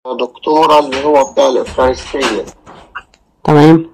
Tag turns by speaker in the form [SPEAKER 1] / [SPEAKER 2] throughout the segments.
[SPEAKER 1] دكتورة اللي هو بتاع الإفرانسية
[SPEAKER 2] تمام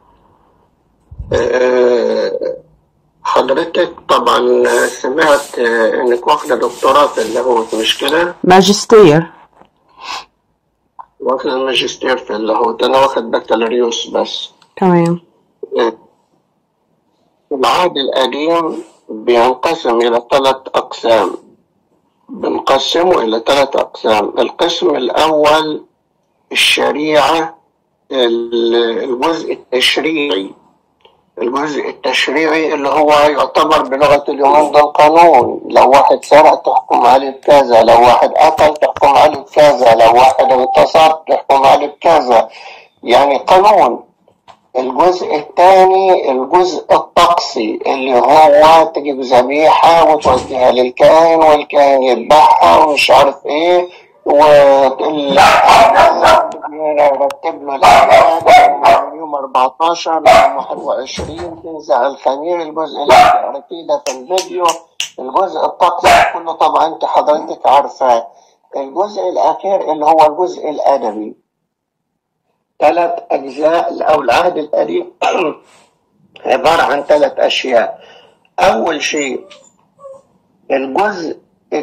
[SPEAKER 1] آه، حضرتك طبعا سمعت آه، إنك واخدة دكتوراه في اللاهوت مش كده؟
[SPEAKER 2] ماجستير
[SPEAKER 1] واخدة ماجستير في اللاهوت أنا واخد بكالوريوس بس
[SPEAKER 2] تمام
[SPEAKER 1] آه، العهد القديم بينقسم إلى ثلاث أقسام بنقسمه إلى ثلاث أقسام القسم الأول الشريعة ال- الجزء التشريعي الجزء التشريعي اللي هو يعتبر بلغة اليومين دول قانون لو واحد سرق تحكم عليه بكذا لو واحد قتل تحكم عليه بكذا لو واحد اغتصب تحكم عليه بكذا يعني قانون الجزء الثاني الجزء الطقسي اللي هو تجيب ذبيحة وتوديها للكاهن والكاهن يذبحها ومش عارف ايه ويرتب له الأعياد من يوم 14 ليوم 21 تنزع الخمير الجزء اللي انت قريتيه ده في الفيديو الجزء الطقسي كله طبعا انت حضرتك عارفاه الجزء الأخير اللي هو الجزء الأدبي ثلاث أجزاء أو العهد القديم عبارة عن ثلاث أشياء أول شيء الجزء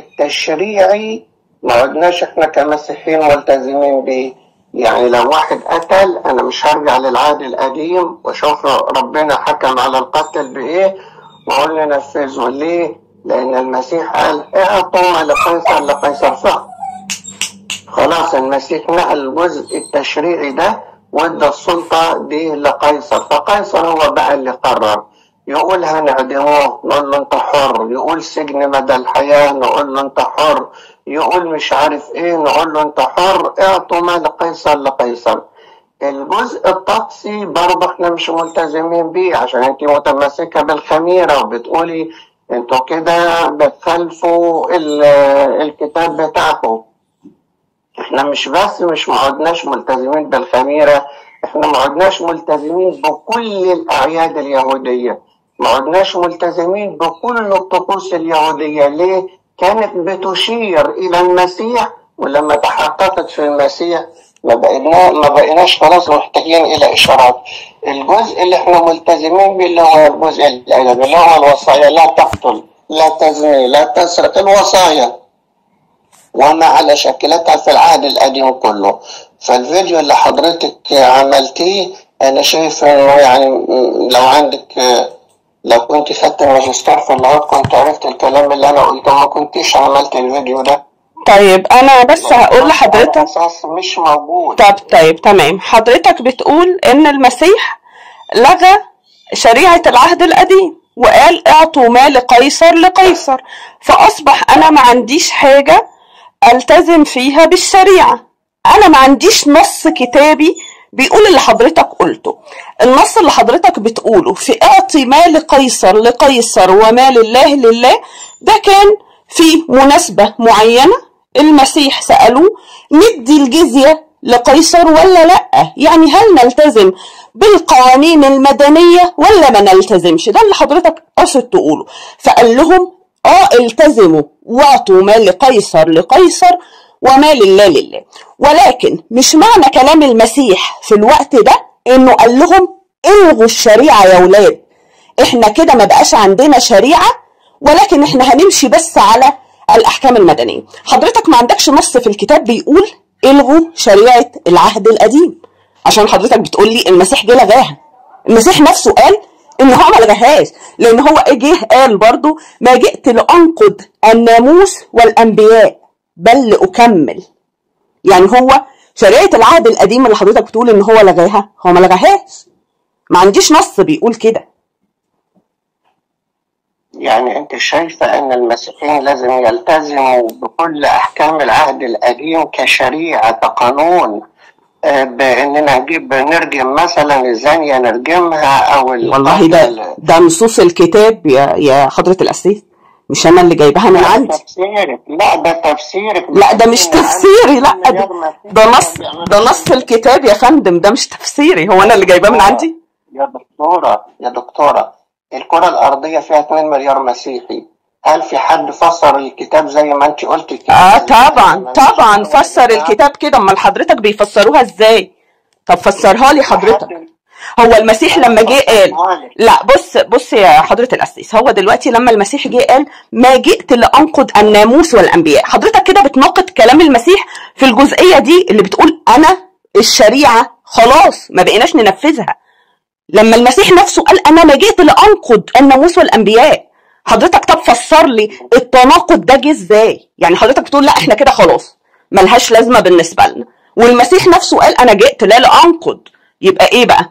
[SPEAKER 1] التشريعي ما عدناش احنا كمسيحيين ملتزمين بيه يعني لو واحد قتل انا مش هرجع للعهد القديم واشوف ربنا حكم على القتل بايه واقول له نفذه ليه؟ لان المسيح قال اعطوا ما لقيصر لقيصر فقط خلاص المسيح نقل الجزء التشريعي ده وادى السلطة دي لقيصر فقيصر هو بقى اللي قرر يقول هنعدموه نقول له انت حر يقول سجن مدى الحياة نقول له انت حر يقول مش عارف ايه نقول له انت حر اعطوا ما لقيصر لقيصر الجزء الطقسي برضه احنا مش ملتزمين بيه عشان انت متمسكة بالخميرة وبتقولي انتوا كده بتخالفوا ال- الكتاب بتاعكم احنا مش بس مش معدناش ملتزمين بالخميرة احنا معدناش ملتزمين بكل الأعياد اليهودية معدناش ملتزمين بكل الطقوس اليهودية ليه؟ كانت بتشير إلى المسيح ولما تحققت في المسيح ما بقينا ما بقيناش خلاص محتاجين إلى إشارات الجزء اللي احنا ملتزمين بيه اللي هو الجزء الأدبي اللي هو الوصايا لا تقتل لا تزني لا تسرق الوصايا وما على شكلتها في العهد القديم كله فالفيديو اللي حضرتك عملتيه انا شايف انه يعني م- لو عندك لو كنت خدت الماجستير في اللاهوت كنت عرفت الكلام اللي انا قلته ما كنتيش عملت الفيديو ده
[SPEAKER 2] طيب انا بس هقول
[SPEAKER 1] على
[SPEAKER 2] لحضرتك
[SPEAKER 1] اساس مش موجود
[SPEAKER 2] طب طيب تمام حضرتك بتقول ان المسيح لغى شريعة العهد القديم وقال اعطوا ما لقيصر لقيصر فاصبح انا ما عنديش حاجة التزم فيها بالشريعة انا ما عنديش نص كتابي بيقول اللي حضرتك قلته النص اللي حضرتك بتقوله في اعطي ما لقيصر لقيصر وما لله لله ده كان في مناسبة معينة المسيح سألوه ندي الجزية لقيصر ولا لأ يعني هل نلتزم بالقوانين المدنية ولا ما نلتزمش ده اللي حضرتك قصد تقوله فقال لهم اه التزموا واعطوا ما لقيصر لقيصر وما لله لله ولكن مش معنى كلام المسيح في الوقت ده انه قال لهم الغوا الشريعة يا ولاد احنا كده ما بقاش عندنا شريعة ولكن احنا هنمشي بس على الاحكام المدنية حضرتك ما عندكش نص في الكتاب بيقول الغوا شريعة العهد القديم عشان حضرتك بتقول لي المسيح جه لغاها المسيح نفسه قال ان هو ما لغاهاش لان هو جه قال برضو ما جئت لانقض الناموس والانبياء بل لاكمل يعني هو شريعة العهد القديم اللي حضرتك بتقول ان هو لغاها هو ما لغاهاش ما عنديش نص بيقول كده
[SPEAKER 1] يعني انت شايفة ان المسيحيين لازم يلتزموا بكل احكام العهد القديم كشريعة كقانون آه، باننا نجيب نرجم مثلا الزانية نرجمها او
[SPEAKER 2] والله ده
[SPEAKER 1] القتل
[SPEAKER 2] ده نصوص الكتاب يا يا حضرة القسيس مش انا اللي جايبها من
[SPEAKER 1] لا
[SPEAKER 2] عندي
[SPEAKER 1] تفسيرك لا ده تفسيرك
[SPEAKER 2] لا ده مش
[SPEAKER 1] بتفسير عن
[SPEAKER 2] تفسيري لا
[SPEAKER 1] كل
[SPEAKER 2] ده,
[SPEAKER 1] يوم ما
[SPEAKER 2] ده
[SPEAKER 1] فيه
[SPEAKER 2] نص
[SPEAKER 1] بيعمل
[SPEAKER 2] ده نص الكتاب يا فندم ده مش تفسيري هو انا اللي جايباه من عندي
[SPEAKER 1] يا دكتورة يا دكتورة الكرة الأرضية فيها 2 مليار مسيحي هل في حد فسر الكتاب زي ما انت قلت كده
[SPEAKER 2] اه طبعا
[SPEAKER 1] ما
[SPEAKER 2] طبعا
[SPEAKER 1] مش-
[SPEAKER 2] فسر الكتاب كده امال حضرتك بيفسروها ازاي طب فسرها لي حضرتك هو المسيح لما جه قال لا بص بص يا حضرة القسيس هو دلوقتي لما المسيح جه قال ما جئت لأنقض الناموس والأنبياء حضرتك كده بتناقض كلام المسيح في الجزئية دي اللي بتقول أنا الشريعة خلاص ما بقيناش ننفذها لما المسيح نفسه قال أنا ما جئت لأنقض الناموس والأنبياء حضرتك طب فسر لي التناقض ده جه ازاي يعني حضرتك بتقول لا احنا كده خلاص ملهاش لازمة بالنسبة لنا والمسيح نفسه قال أنا جئت لا لأنقض يبقى ايه بقى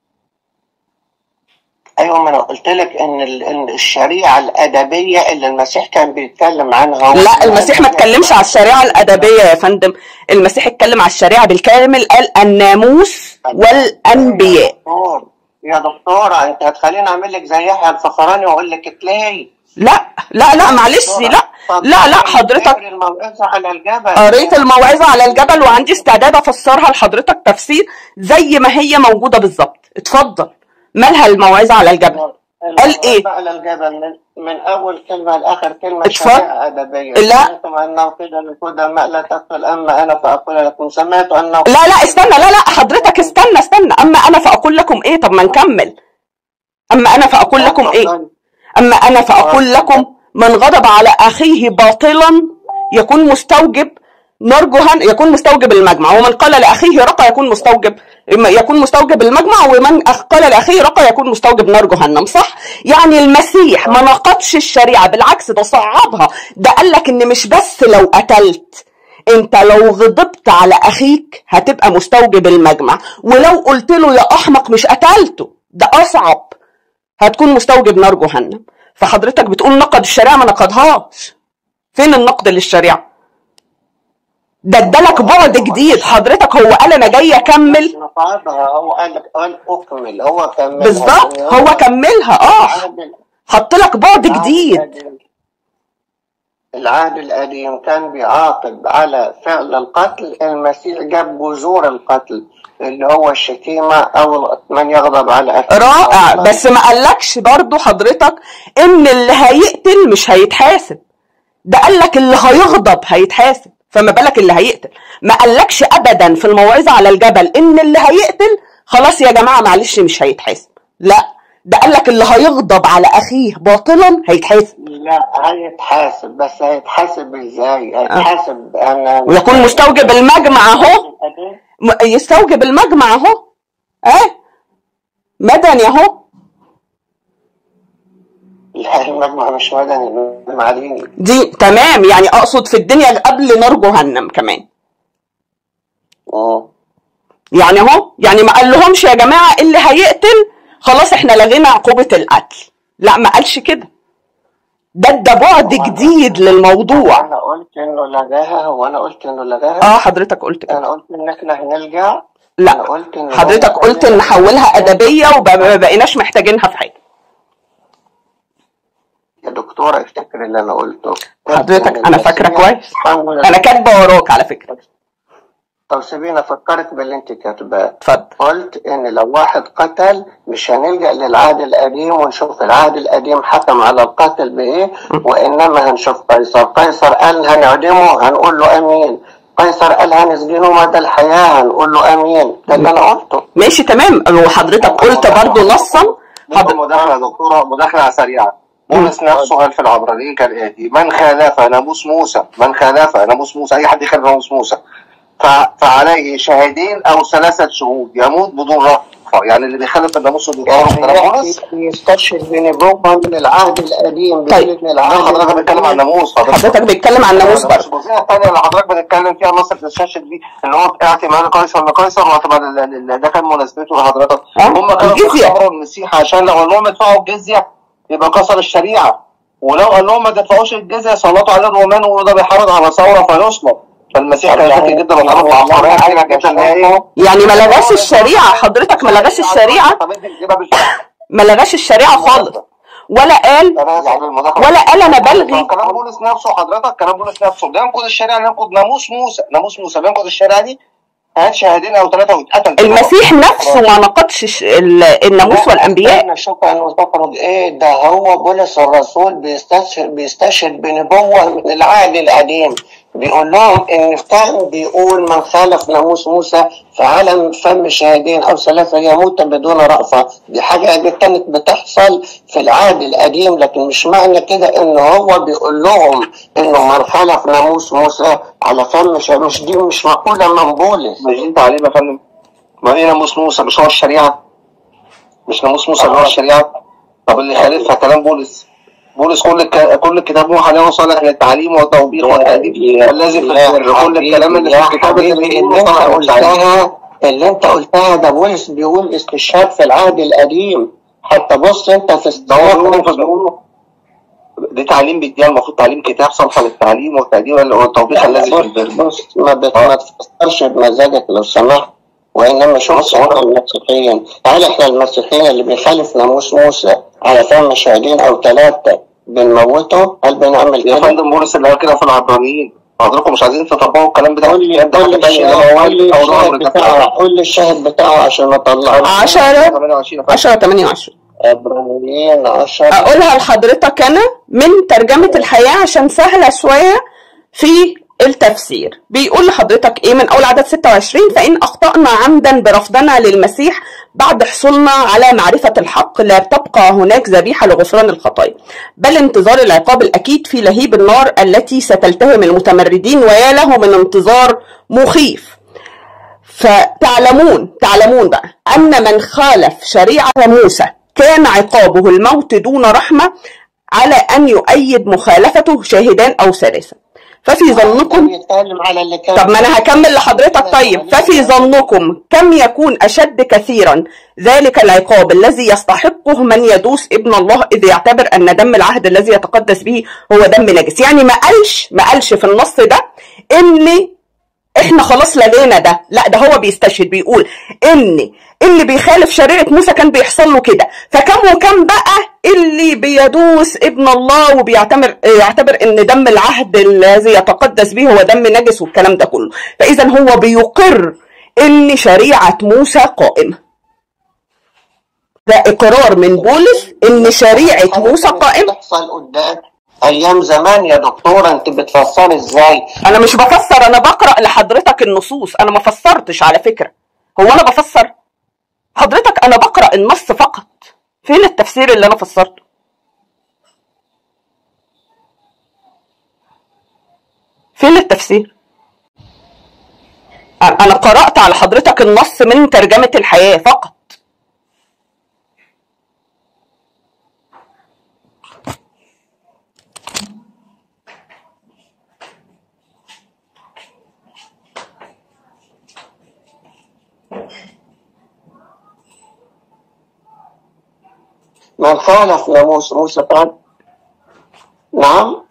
[SPEAKER 1] ايوه ما انا قلت لك ان ال- إن الشريعه الادبيه اللي المسيح كان بيتكلم عنها هو-
[SPEAKER 2] لا المسيح ما اتكلمش على الشريعة الأدبية يا فندم المسيح اتكلم على الشريعة بالكامل قال الناموس والأنبياء
[SPEAKER 1] دكتور يا دكتورة انت هتخليني اعمل لك زي يحيى الفخراني واقول لك اتلهي
[SPEAKER 2] لا لا لا معلش لا لا لا حضرتك
[SPEAKER 1] اقري الموعظة على الجبل
[SPEAKER 2] قريت الموعظة على الجبل وعندي استعداد أفسرها لحضرتك تفسير زي ما هي موجودة بالظبط اتفضل مالها الموعظة على الجبل قال إيه؟
[SPEAKER 1] على الجبل من, من اول كلمة لاخر كلمة
[SPEAKER 2] اتفضل.
[SPEAKER 1] شريعة ادبية
[SPEAKER 2] لا.
[SPEAKER 1] سمعتم انه قيل للقدماء لا تقتل اما انا فاقول لكم سمعت انه
[SPEAKER 2] لا لا استنى لا لا حضرتك استنى استنى أما أنا فأقول لكم إيه طب ما نكمل أما أنا فأقول لكم إيه أما أنا فأقول لكم من غضب على أخيه باطلا يكون مستوجب نار جهنم يكون مستوجب المجمع ومن قال لأخيه رقى يكون مستوجب يكون مستوجب المجمع ومن أخ- قال لأخيه رقى يكون مستوجب نار جهنم صح يعني المسيح ما نقضش الشريعة بالعكس ده صعبها ده قال لك إن مش بس لو قتلت انت لو غضبت على اخيك هتبقى مستوجب المجمع ولو قلت له يا احمق مش قتلته ده اصعب هتكون مستوجب نار جهنم فحضرتك بتقول نقد الشريعه ما نقضهاش فين النقد للشريعه ده ادالك بعد جديد حضرتك هو قال انا جاي اكمل
[SPEAKER 1] نقاضها هو قال لك قال اكمل هو كمل
[SPEAKER 2] بالظبط هو كملها اه حط لك بعد جديد
[SPEAKER 1] العهد القديم كان بيعاقب على فعل القتل المسيح جاب جذور القتل اللي هو الشتيمة أو من يغضب على أخيه
[SPEAKER 2] رائع بس ما قالكش برضو حضرتك ان اللي هيقتل مش هيتحاسب ده قالك اللي هيغضب هيتحاسب فما بالك اللي هيقتل ما قالكش ابدا في الموعظه على الجبل ان اللي هيقتل خلاص يا جماعه معلش مش هيتحاسب لا ده قالك اللي هيغضب على اخيه باطلا هيتحاسب
[SPEAKER 1] لا هيتحاسب بس هيتحاسب ازاي؟ هيتحاسب أنا
[SPEAKER 2] ويكون مستوجب المجمع اهو م- يستوجب المجمع اهو اه مدني اهو
[SPEAKER 1] لا المجمع مش مدني المجمع ديني
[SPEAKER 2] دي تمام يعني اقصد في الدنيا قبل نار جهنم كمان
[SPEAKER 1] مم.
[SPEAKER 2] يعني اهو يعني ما قال لهمش يا جماعه اللي هيقتل خلاص احنا لغينا عقوبه القتل لا ما قالش كده ده ده بعد جديد للموضوع
[SPEAKER 1] أنا قلت إنه لغاها هو أنا قلت إنه لغاها
[SPEAKER 2] اه حضرتك قلت كده
[SPEAKER 1] أنا قلت إن إحنا هنرجع أنا
[SPEAKER 2] لا
[SPEAKER 1] قلت إن
[SPEAKER 2] حضرتك
[SPEAKER 1] هو-
[SPEAKER 2] قلت نحولها ادبيه وما بقيناش محتاجينها في حاجه
[SPEAKER 1] يا دكتورة افتكر اللي أنا قلته
[SPEAKER 2] حضرتك انا فاكره كويس
[SPEAKER 1] الحمد لله.
[SPEAKER 2] انا كاتبه وراك على فكره
[SPEAKER 1] طب سيبيني افكرك باللي انت كاتباه
[SPEAKER 2] اتفضل
[SPEAKER 1] قلت ان لو واحد قتل مش هنلجا للعهد القديم ونشوف العهد القديم حكم على القتل بايه وانما هنشوف قيصر قيصر قال هنعدمه هنقول له امين قيصر قال هنسجنه مدى الحياه هنقول له امين ده اللي انا قلته
[SPEAKER 2] ماشي تمام وحضرتك قلت برضو نصا
[SPEAKER 3] ممكن مداخلة يا دكتورة مداخلة سريعة بولس نفسه قال في العبرانيين كالآتي من خالف ناموس موسى من خالف ناموس موسى أي حد يخالف ناموس موسى ف- فعليه شاهدين أو ثلاثة شهود يموت بدون رفع يعني اللي بيخالف الناموس بيطار كلام بولس
[SPEAKER 1] يعني يستشهد بنبوة من العهد القديم
[SPEAKER 2] طيب.
[SPEAKER 1] بيقول ان
[SPEAKER 3] لا
[SPEAKER 1] العهد
[SPEAKER 3] حضرتك بتتكلم عن الناموس
[SPEAKER 2] حضرتك بيتكلم عن الناموس برضه
[SPEAKER 3] الجزئية الثانية اللي حضرتك بتتكلم فيها النص اللي بتستشهد بيه اللي هو اعطي مال قيصر لقيصر واعتبر ال- ال- ال- ده كان مناسبته لحضرتك
[SPEAKER 2] آه،
[SPEAKER 3] هم كانوا
[SPEAKER 2] الجزية.
[SPEAKER 3] بيختبروا المسيح عشان لو قال لهم ادفعوا الجزية يبقى كسر الشريعة ولو قال لهم ما دفعوش الجزية سلطوا عليه الرومان ويقولوا ده بيحرض على ثورة فيصلب فالمسيح كان ذكي جدا وتعرف على القرآن كده جدا ان هي ايه
[SPEAKER 2] يعني ما لغاش الشريعه حضرتك ما لغاش الشريعه
[SPEAKER 3] طب انت بتجيبها بالفعل.
[SPEAKER 2] ما لغاش الشريعه خالص ولا قال
[SPEAKER 3] انا اسف بالمداخلة.
[SPEAKER 2] ولا قال انا بلغي
[SPEAKER 3] كلام بولس نفسه حضرتك كلام بولس نفسه بينقض الشريعه ينقض ناموس موسى ناموس موسى بينقض الشريعه دي هات شاهدين او ثلاثه واتقتل
[SPEAKER 2] المسيح نفسه ما نقضش ش- ال- الناموس والانبياء
[SPEAKER 1] أنا شكرا وتخرج ايه ده هو بولس الرسول بيستشهد بيستشهد بنبوة من العهد القديم بيقول لهم ان كان بيقول من خالف ناموس موسى فعلى فم شاهدين او ثلاثه يموت بدون رأفة دي حاجه دي كانت بتحصل في العهد القديم لكن مش معنى كده ان هو بيقول لهم انه من خالف ناموس موسى على فم شاهدين مش دي مش مقوله من بولس
[SPEAKER 3] مش دي تعليم يا فندم ما ايه ناموس موسى مش هو الشريعه مش ناموس موسى اللي هو الشريعه طب اللي خالفها كلام بولس بولس كل الك... كل الكتاب نوح عليه صالح للتعليم والتوبيخ والتأديب الذي في البر كل الكلام اللي في الكتاب
[SPEAKER 1] اللي
[SPEAKER 3] اللي
[SPEAKER 1] اللي انت قلتها اللي انت قلتها ده بولس بيقول استشهاد في العهد القديم حتى بص انت في
[SPEAKER 3] ده هو بيقولوا
[SPEAKER 1] استشهاد
[SPEAKER 3] بيقولوا دي تعليم بيديها المفروض تعليم كتاب صالحه للتعليم والتأديب والتوبيخ الذي في البر
[SPEAKER 1] بص ما بت- ما تفكرش بمزاجك لو سمحت وانما شوف احنا المسيحيين هل احنا المسيحيين اللي بيخالف ناموس موسى على فم شاهدين او ثلاثه بنموته هل بنعمل
[SPEAKER 3] يا
[SPEAKER 1] كده؟
[SPEAKER 3] فندم بولس اللي قال كده في العبرانيين حضرتكم مش عايزين تطبقوا الكلام بتاع
[SPEAKER 1] قول لي
[SPEAKER 3] ده
[SPEAKER 1] قول لي
[SPEAKER 3] حاجة تانية، ده
[SPEAKER 1] الشاهد قول لي
[SPEAKER 3] موال أو
[SPEAKER 1] الشاهد
[SPEAKER 3] ظهر
[SPEAKER 1] بتاعه قول لي الشاهد بتاعه عشان نطلعه
[SPEAKER 2] 10
[SPEAKER 3] 28 يا فندم.
[SPEAKER 2] 10 28
[SPEAKER 1] عبرانيين 10
[SPEAKER 2] اقولها لحضرتك انا من ترجمة الحياة عشان سهلة شوية في التفسير بيقول لحضرتك ايه من اول عدد 26 فان اخطأنا عمدا برفضنا للمسيح بعد حصولنا على معرفة الحق لا تبقى هناك ذبيحة لغفران الخطايا بل انتظار العقاب الاكيد في لهيب النار التي ستلتهم المتمردين ويا له من انتظار مخيف فتعلمون تعلمون بقى أن من خالف شريعة موسى كان عقابه الموت دون رحمة على أن يؤيد مخالفته شاهدان أو ثلاثة ففي ظنكم
[SPEAKER 1] بيتكلم على اللي كان
[SPEAKER 2] طب ما أنا هكمل لحضرتك طيب ففي ظنكم كم يكون أشد كثيرا ذلك العقاب الذي يستحقه من يدوس ابن الله إذ يعتبر أن دم العهد الذي يتقدس به هو دم نجس يعني ما قالش ما قالش في النص ده إن احنا خلاص لغينا ده لا ده هو بيستشهد بيقول ان اللي بيخالف شريعة موسى كان بيحصل له كده فكم وكم بقى اللي بيدوس ابن الله وبيعتبر يعتبر ان دم العهد الذي يتقدس به هو دم نجس والكلام ده كله فاذا هو بيقر ان شريعة موسى قائمة ده اقرار من بولس ان شريعة موسى قائمة
[SPEAKER 1] تحصل قدام ايام زمان يا دكتوره انت بتفسري ازاي
[SPEAKER 2] انا مش بفسر انا بقرا لحضرتك النصوص انا ما فسرتش على فكره هو انا بفسر حضرتك انا بقرا النص فقط فين التفسير اللي انا فسرته فين التفسير انا قرات على حضرتك النص من ترجمه الحياه فقط
[SPEAKER 1] من خالف ناموس موسى فعل نعم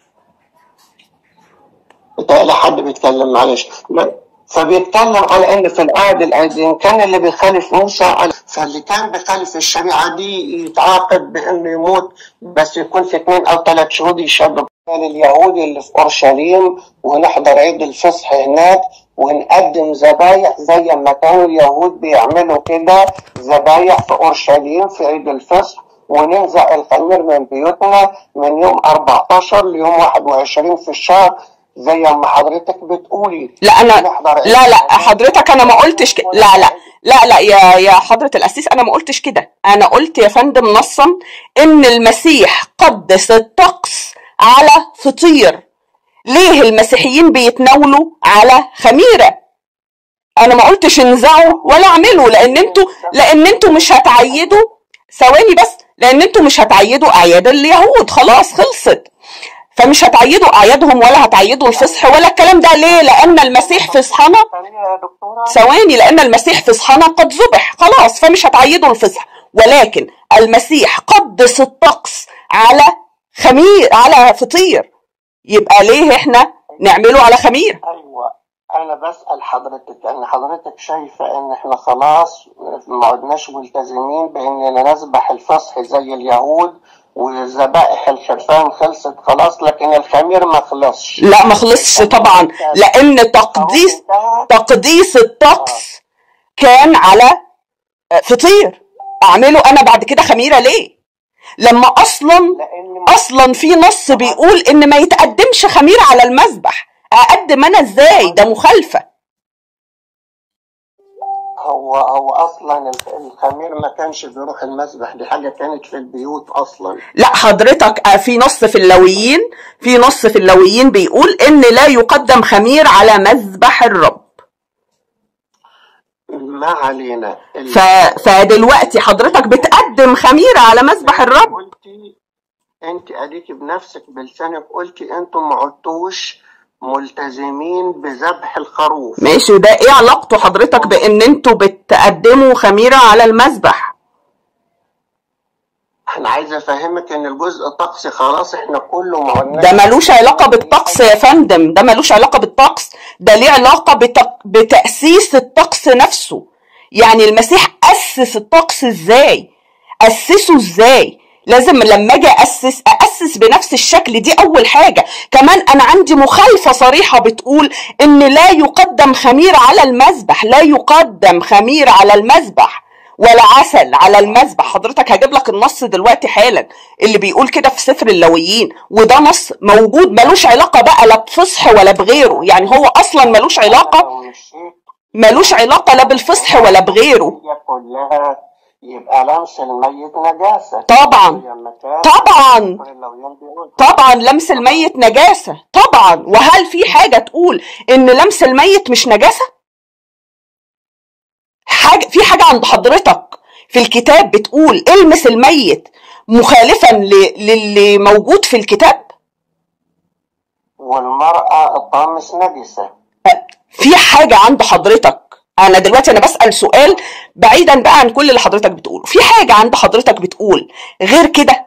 [SPEAKER 1] بتقال حد بيتكلم معلش لا. فبيتكلم على ان في العهد القديم كان اللي بيخالف موسى على فاللي كان بيخالف الشريعه دي يتعاقب بانه يموت بس يكون في اثنين او ثلاث شهود يشبه كان اليهودي اللي في اورشليم ونحضر عيد الفصح هناك ونقدم ذبايح زي ما كانوا اليهود بيعملوا كده ذبايح في اورشليم في عيد الفصح وننزع الخمير من بيوتنا من يوم 14 ليوم 21 في الشهر زي ما حضرتك بتقولي
[SPEAKER 2] لا انا
[SPEAKER 1] نحضر عيد
[SPEAKER 2] لا لا
[SPEAKER 1] الفصح.
[SPEAKER 2] حضرتك انا ما قلتش كده لا لا لا لا يا يا حضرة القسيس انا ما قلتش كده انا قلت يا فندم نصا ان المسيح قدس الطقس على فطير ليه المسيحيين بيتناولوا على خميره انا ما قلتش انزعوا ولا اعملوا لان انتوا لان انتوا مش هتعيدوا ثواني بس لان انتوا مش هتعيدوا اعياد اليهود خلاص خلصت فمش هتعيدوا اعيادهم ولا هتعيدوا الفصح ولا الكلام ده ليه لان المسيح فصحنا
[SPEAKER 1] يا دكتورة
[SPEAKER 2] ثواني لان المسيح فصحنا قد ذبح خلاص فمش هتعيدوا الفصح ولكن المسيح قدس الطقس على خمير على فطير يبقى ليه احنا نعمله على خمير
[SPEAKER 1] ايوه انا بسال حضرتك ان حضرتك شايفه ان احنا خلاص ما عدناش ملتزمين باننا نذبح الفصح زي اليهود وذبائح الخرفان خلصت خلاص لكن الخمير ما خلصش
[SPEAKER 2] لا ما خلصش طبعا لان تقديس
[SPEAKER 1] انتهى
[SPEAKER 2] تقديس الطقس كان على فطير اعمله انا بعد كده خميره ليه لما اصلا
[SPEAKER 1] لان
[SPEAKER 2] اصلا في نص بيقول ان ما يتقدمش خميره على المذبح اقدم انا ازاي ده مخالفه
[SPEAKER 1] هو هو اصلا الخ- الخمير ما كانش بيروح المسبح دي حاجه كانت في البيوت اصلا
[SPEAKER 2] لا حضرتك آه، في نص في اللويين في نص في اللويين بيقول ان لا يقدم خمير على مذبح الرب
[SPEAKER 1] ما علينا ال-
[SPEAKER 2] ف... فدلوقتي حضرتك بتقدم خميره على مذبح الرب
[SPEAKER 1] قلتي انت اديكي بنفسك بلسانك قلتي انتم ما عدتوش ملتزمين بذبح الخروف
[SPEAKER 2] ماشي وده ايه علاقته حضرتك بان انتوا بتقدموا خميره على المذبح
[SPEAKER 1] انا عايز افهمك ان الجزء الطقسي خلاص احنا كله ما عدناش
[SPEAKER 2] ده ملوش علاقة بالطقس يا فندم ده ملوش علاقة بالطقس ده ليه علاقة بتق... بتأسيس الطقس نفسه يعني المسيح أسس الطقس ازاي أسسه ازاي لازم لما اجي اسس اسس بنفس الشكل دي اول حاجه كمان انا عندي مخالفه صريحه بتقول ان لا يقدم خمير على المذبح لا يقدم خمير على المذبح ولا عسل على المذبح حضرتك هجيب لك النص دلوقتي حالا اللي بيقول كده في سفر اللويين وده نص موجود ملوش علاقه بقى لا بفصح ولا بغيره يعني هو اصلا ملوش علاقه
[SPEAKER 1] لو مشيت
[SPEAKER 2] ملوش علاقه لا بالفصح ولا بغيره
[SPEAKER 1] هي كلها يبقى لمس الميت نجاسه
[SPEAKER 2] طبعا
[SPEAKER 1] هي مكان
[SPEAKER 2] طبعا
[SPEAKER 1] اللويان بيقول
[SPEAKER 2] طبعا لمس الميت نجاسة طبعا وهل في حاجة تقول ان لمس الميت مش نجاسة حاجة في حاجة عند حضرتك في الكتاب بتقول المس الميت مخالفا ل- للي موجود في الكتاب
[SPEAKER 1] والمرأة الطامس نجسة
[SPEAKER 2] في حاجة عند حضرتك أنا دلوقتي أنا بسأل سؤال بعيدا بقى عن كل اللي حضرتك بتقوله في حاجة عند حضرتك بتقول غير كده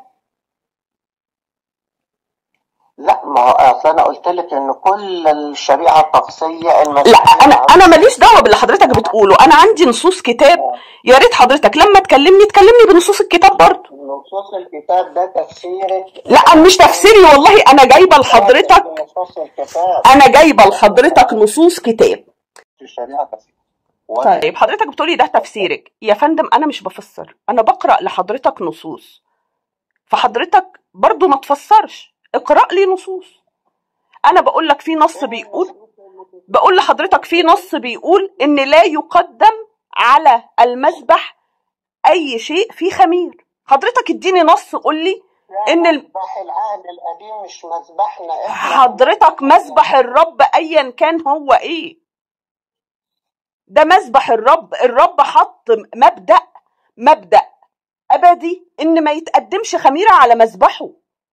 [SPEAKER 1] لا ما هو اصل انا قلت لك ان كل الشريعة الطقسية
[SPEAKER 2] لا
[SPEAKER 1] المسيحية
[SPEAKER 2] انا انا ماليش دعوه باللي حضرتك بتقوله انا عندي نصوص كتاب يا ريت حضرتك لما تكلمني تكلمني بنصوص الكتاب برضه
[SPEAKER 1] نصوص الكتاب ده تفسيرك
[SPEAKER 2] لا مش تفسيري والله انا جايبه لحضرتك
[SPEAKER 1] نصوص الكتاب
[SPEAKER 2] انا جايبه لحضرتك نصوص كتاب
[SPEAKER 1] في الشريعة الطقسية
[SPEAKER 2] طيب حضرتك بتقولي ده تفسيرك يا فندم انا مش بفسر انا بقرا لحضرتك نصوص فحضرتك برضو ما تفسرش اقرا لي نصوص انا بقول لك في نص بيقول بقول لحضرتك في نص بيقول ان لا يقدم على المذبح اي شيء فيه خمير حضرتك اديني نص قول لي ان ال-
[SPEAKER 1] مذبح العهد القديم مش مذبحنا احنا
[SPEAKER 2] حضرتك مذبح الرب ايا كان هو ايه ده مذبح الرب الرب حط مبدأ مبدأ ابدي ان ما يتقدمش خميرة على مذبحه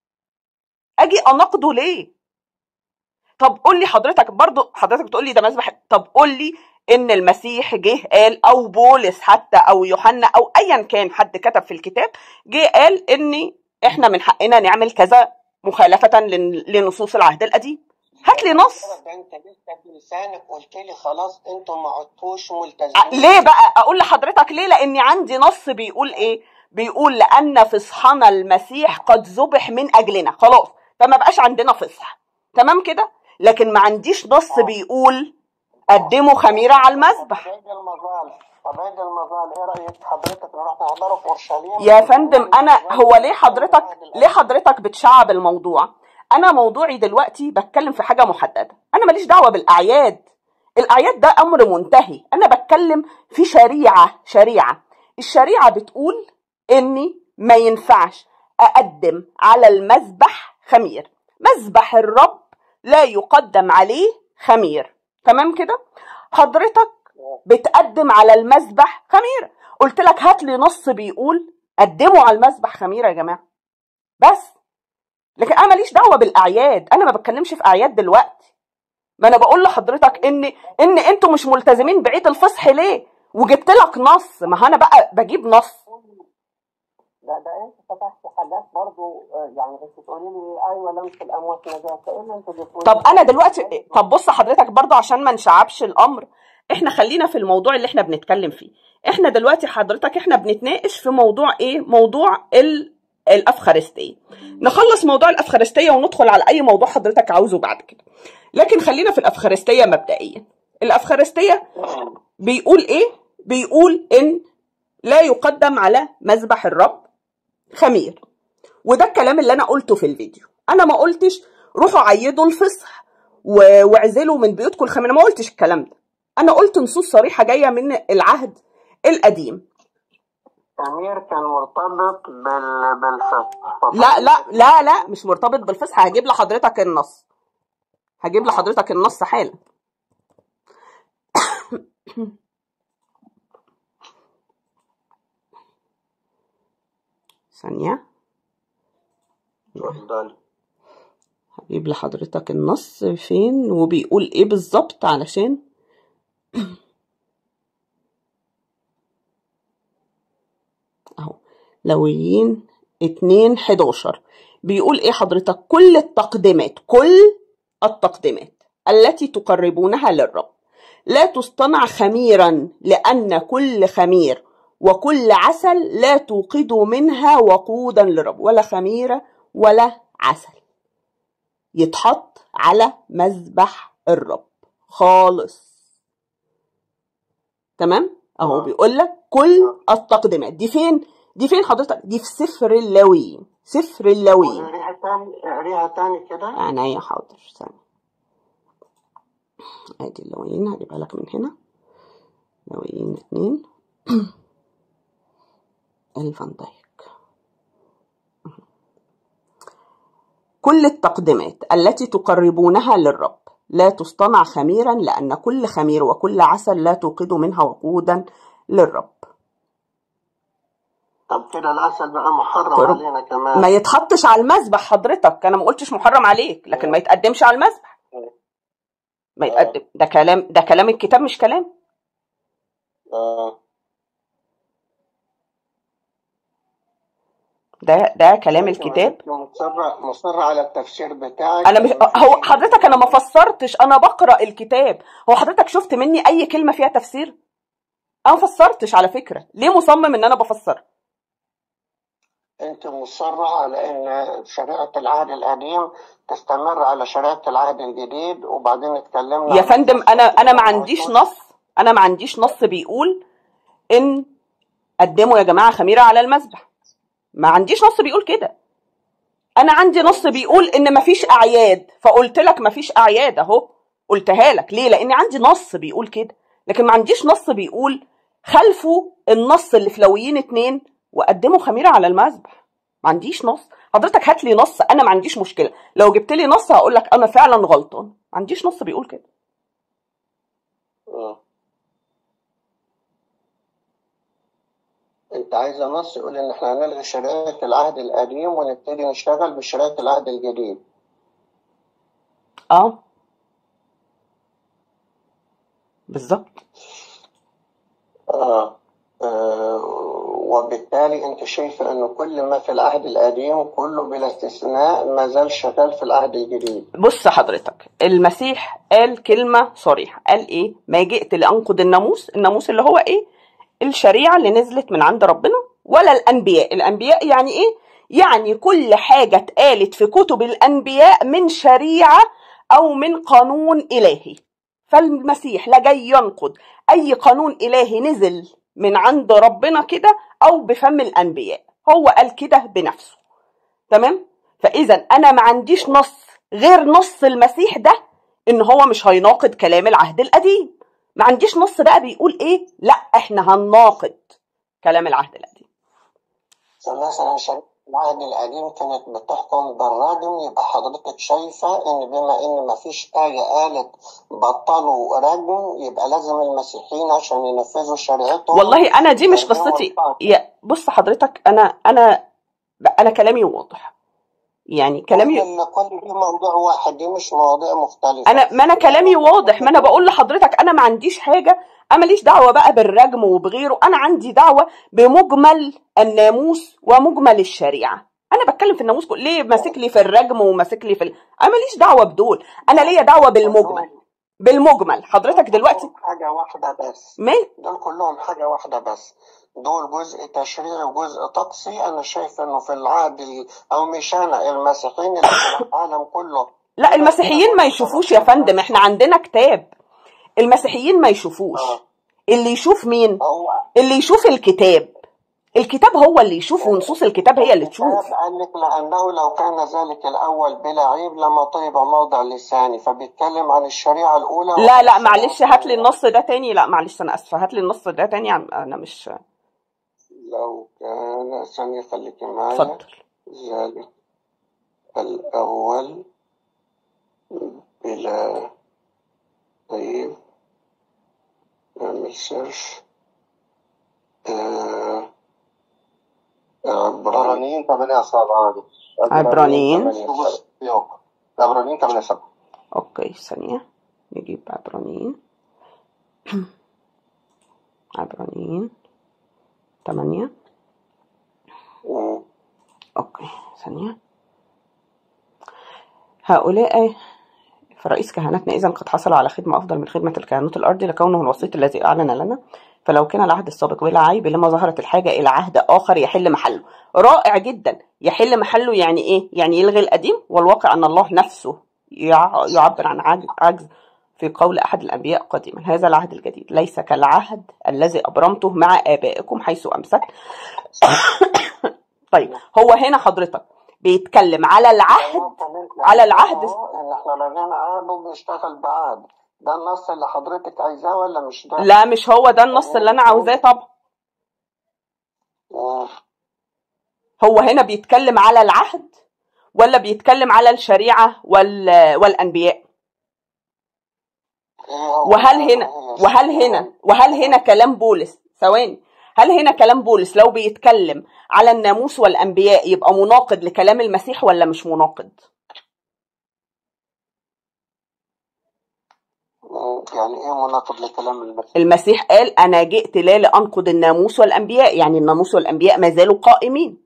[SPEAKER 2] اجي اناقضه ليه طب قول لي حضرتك برضو حضرتك بتقول لي ده مذبح طب قول لي ان المسيح جه قال او بولس حتى او يوحنا او ايا كان حد كتب في الكتاب جه قال ان احنا من حقنا نعمل كذا مخالفة لن- لنصوص العهد القديم هات لي نص
[SPEAKER 1] ده انت لسه بلسانك قلت لي خلاص انتم ما عدتوش
[SPEAKER 2] ع-
[SPEAKER 1] ملتزمين
[SPEAKER 2] ليه بقى اقول لحضرتك ليه لاني عندي نص بيقول ايه بيقول لان فصحنا المسيح قد ذبح من اجلنا خلاص فما بقاش عندنا فصح تمام كده لكن ما عنديش نص بيقول قدموا خميره على المذبح
[SPEAKER 1] عيد المظال طب عيد المظال ايه رايك حضرتك نروح نحضره في اورشليم
[SPEAKER 2] يا فندم انا هو ليه حضرتك ليه حضرتك بتشعب الموضوع انا موضوعي دلوقتي بتكلم في حاجه محدده انا ماليش دعوه بالاعياد الاعياد ده امر منتهي انا بتكلم في شريعه شريعه الشريعه بتقول اني ما ينفعش اقدم على المذبح خمير مذبح الرب لا يقدم عليه خمير تمام كده حضرتك بتقدم على المذبح خميره قلت لك هات لي نص بيقول قدموا على المذبح خميره يا جماعه بس لكن انا ماليش دعوه بالاعياد انا ما بتكلمش في اعياد دلوقتي ما انا بقول لحضرتك ان ان انتوا مش ملتزمين بعيد الفصح ليه وجبت لك نص ما هو انا بقى بجيب نص
[SPEAKER 1] ده ده انت فتحت حاجات برضو يعني انت تقولي لي ايوه لمس الاموات نجاسه ايه اللي انت بتقولي
[SPEAKER 2] طب انا دلوقتي طب بص حضرتك برضه عشان ما نشعبش الامر احنا خلينا في الموضوع اللي احنا بنتكلم فيه احنا دلوقتي حضرتك احنا بنتناقش في موضوع ايه موضوع ال... الافخارستيه نخلص موضوع الافخارستيه وندخل على اي موضوع حضرتك عاوزه بعد كده لكن خلينا في الافخارستيه مبدئيا الافخارستيه بيقول ايه بيقول ان لا يقدم على مذبح الرب خمير وده الكلام اللي انا قلته في الفيديو انا ما قلتش روحوا عيدوا الفصح و- واعزلوا من بيوتكم الخمير أنا ما قلتش الكلام ده انا قلت نصوص صريحه جايه من العهد القديم
[SPEAKER 1] امير كان مرتبط بال بالفصح
[SPEAKER 2] لا لا لا لا مش مرتبط بالفصح هجيب لحضرتك النص هجيب لحضرتك النص حالا ثانية
[SPEAKER 1] اتفضل
[SPEAKER 2] هجيب لحضرتك النص فين وبيقول ايه بالظبط علشان اهو لويين اتنين حداشر بيقول ايه حضرتك كل التقدمات كل التقدمات التي تقربونها للرب لا تصطنع خميرا لأن كل خمير وكل عسل لا توقدوا منها وقودا للرب ولا خميرة ولا عسل يتحط على مذبح الرب خالص تمام اهو
[SPEAKER 1] آه.
[SPEAKER 2] بيقول لك كل التقدمات دي فين دي فين حضرتك دي في سفر اللاويين سفر اللاويين
[SPEAKER 1] اقريها تاني اقريها تاني كده
[SPEAKER 2] عينيا حاضر ثانية ادي اللوين هجيبها لك من هنا لوين اتنين الفان دايك كل التقدمات التي تقربونها للرب لا تصطنع خميرا لأن كل خمير وكل عسل لا توقد منها وقودا للرب
[SPEAKER 1] طب كده العسل بقى محرم
[SPEAKER 2] قرب.
[SPEAKER 1] علينا كمان
[SPEAKER 2] ما يتحطش على المذبح حضرتك انا ما قلتش محرم عليك لكن ما يتقدمش على المذبح ما يتقدم ده كلام ده كلام الكتاب مش كلام
[SPEAKER 1] آه.
[SPEAKER 2] ده ده كلام الكتاب
[SPEAKER 1] مصر مصر على التفسير بتاعك
[SPEAKER 2] انا مش هو حضرتك انا ما فسرتش انا بقرا الكتاب هو حضرتك شفت مني اي كلمه فيها تفسير انا ما فسرتش على فكره ليه مصمم ان انا بفسر
[SPEAKER 1] انت مصرة على ان شريعة العهد القديم تستمر على شريعة العهد الجديد وبعدين اتكلمنا
[SPEAKER 2] يا
[SPEAKER 1] عن
[SPEAKER 2] فندم انا انا ما عنديش
[SPEAKER 1] التفسير.
[SPEAKER 2] نص انا ما عنديش نص بيقول ان قدموا يا جماعه خميره على المذبح ما عنديش نص بيقول كده انا عندي نص بيقول ان مفيش اعياد فقلت لك مفيش اعياد اهو قلتها لك ليه لان عندي نص بيقول كده لكن ما عنديش نص بيقول خلفوا النص اللي في لويين اتنين وقدموا خميره على المذبح ما عنديش نص حضرتك هات لي نص انا ما عنديش مشكله لو جبت لي نص هقول لك انا فعلا غلطان ما عنديش نص بيقول كده
[SPEAKER 1] آه. انت عايزة نص يقول ان احنا هنلغي شريعة العهد القديم ونبتدي نشتغل بشريعة العهد الجديد
[SPEAKER 2] اه بالظبط
[SPEAKER 1] آه. آه. وبالتالي انت شايفة ان كل ما في العهد القديم كله بلا استثناء ما زال شغال في العهد الجديد
[SPEAKER 2] بص حضرتك المسيح قال كلمة صريحة قال ايه ما جئت لأنقض الناموس الناموس اللي هو ايه الشريعة اللي نزلت من عند ربنا ولا الأنبياء الأنبياء يعني ايه يعني كل حاجة اتقالت في كتب الأنبياء من شريعة أو من قانون إلهي فالمسيح لا جاي ينقض أي قانون إلهي نزل من عند ربنا كده أو بفم الأنبياء هو قال كده بنفسه تمام فاذا انا ما عنديش نص غير نص المسيح ده ان هو مش هيناقض كلام العهد القديم ما عنديش نص بقى بيقول ايه لا احنا هنناقض كلام العهد القديم
[SPEAKER 1] فمثلا شريعة العهد القديم كانت بتحكم بالرجم يبقى حضرتك شايفة إن بما إن مفيش آية قالت بطلوا رجم يبقى لازم المسيحيين عشان ينفذوا شريعتهم
[SPEAKER 2] والله انا دي مش
[SPEAKER 1] يرجعوا
[SPEAKER 2] قصتي
[SPEAKER 1] لبعض.
[SPEAKER 2] يا بص حضرتك انا انا انا كلامي واضح يعني كلامي
[SPEAKER 1] كل كل دي موضوع واحد دي مش مواضيع مختلفة
[SPEAKER 2] انا ما انا كلامي واضح ما انا بقول لحضرتك انا ما عنديش حاجه انا ماليش دعوه بقى بالرجم وبغيره انا عندي دعوه بمجمل الناموس ومجمل الشريعه انا بتكلم في الناموس كله. ليه ماسك لي في الرجم وماسك لي في ال... انا ماليش دعوه بدول انا ليا دعوه بالمجمل بالمجمل حضرتك دلوقتي
[SPEAKER 1] كلهم حاجة واحدة بس
[SPEAKER 2] ما
[SPEAKER 1] دول كلهم حاجة واحدة بس دول جزء تشريعي وجزء طقسي أنا شايف إنه في العهد ال- أو مش أنا المسيحيين اللي في العالم كله
[SPEAKER 2] لا المسيحيين ما يشوفوش يا فندم احنا عندنا كتاب المسيحيين ما يشوفوش اللي يشوف مين
[SPEAKER 1] هو
[SPEAKER 2] اللي يشوف الكتاب الكتاب هو اللي يشوف ونصوص الكتاب هي اللي تشوف
[SPEAKER 1] الكتاب قال لك لأنه لو كان ذلك الأول بلا عيب لما طيب موضع لساني فبيتكلم عن الشريعة الأولى
[SPEAKER 2] لا لا معلش هات لي النص ده تاني لا معلش انا اسفه هات لي النص ده تاني عن- انا مش
[SPEAKER 1] لو كان ثانية خليكي معايا
[SPEAKER 2] اتفضل
[SPEAKER 1] ذلك الأول بلا طيب نعمل سيرش آه، عبراني
[SPEAKER 3] عبرانيين 8 7
[SPEAKER 2] عبرانيين.
[SPEAKER 3] عبرانيين 8 7
[SPEAKER 2] اوكي ثانيه نجيب عبرانيين عبرانيين تمانية
[SPEAKER 1] مم.
[SPEAKER 2] اوكي ثانيه هؤلاء فرئيس كهنتنا إذا قد حصل على خدمة أفضل من خدمة الكهنوت الأرضي لكونه الوسيط الذي أعلن لنا فلو كان العهد السابق بلا عيب لما ظهرت الحاجة إلى عهد آخر يحل محله رائع جدا يحل محله يعني إيه؟ يعني يلغي القديم والواقع أن الله نفسه يع- يعبر عن عجز, عجز في قول أحد الأنبياء قديما هذا العهد الجديد ليس كالعهد الذي أبرمته مع آبائكم حيث أمسكت طيب هو هنا حضرتك بيتكلم على العهد
[SPEAKER 1] النقطة اللي انت
[SPEAKER 2] على العهد
[SPEAKER 1] قلتها ان احنا لغينا عهد وبنشتغل بعهد ده النص اللي حضرتك عايزاه ولا مش ده؟
[SPEAKER 2] لا مش هو ده النص اللي انا عاوزاه طبعا
[SPEAKER 1] مم.
[SPEAKER 2] هو هنا بيتكلم على العهد ولا بيتكلم على الشريعة وال... والأنبياء
[SPEAKER 1] ايه هو
[SPEAKER 2] وهل هنا
[SPEAKER 1] هي
[SPEAKER 2] وهل هنا وهل هنا كلام بولس ثواني هل هنا كلام بولس لو بيتكلم على الناموس والأنبياء يبقى مناقض لكلام المسيح ولا مش مناقض
[SPEAKER 1] مم. يعني ايه مناقض لكلام المسيح؟
[SPEAKER 2] المسيح قال أنا جئت لا لأنقض الناموس والأنبياء يعني الناموس والأنبياء ما زالوا قائمين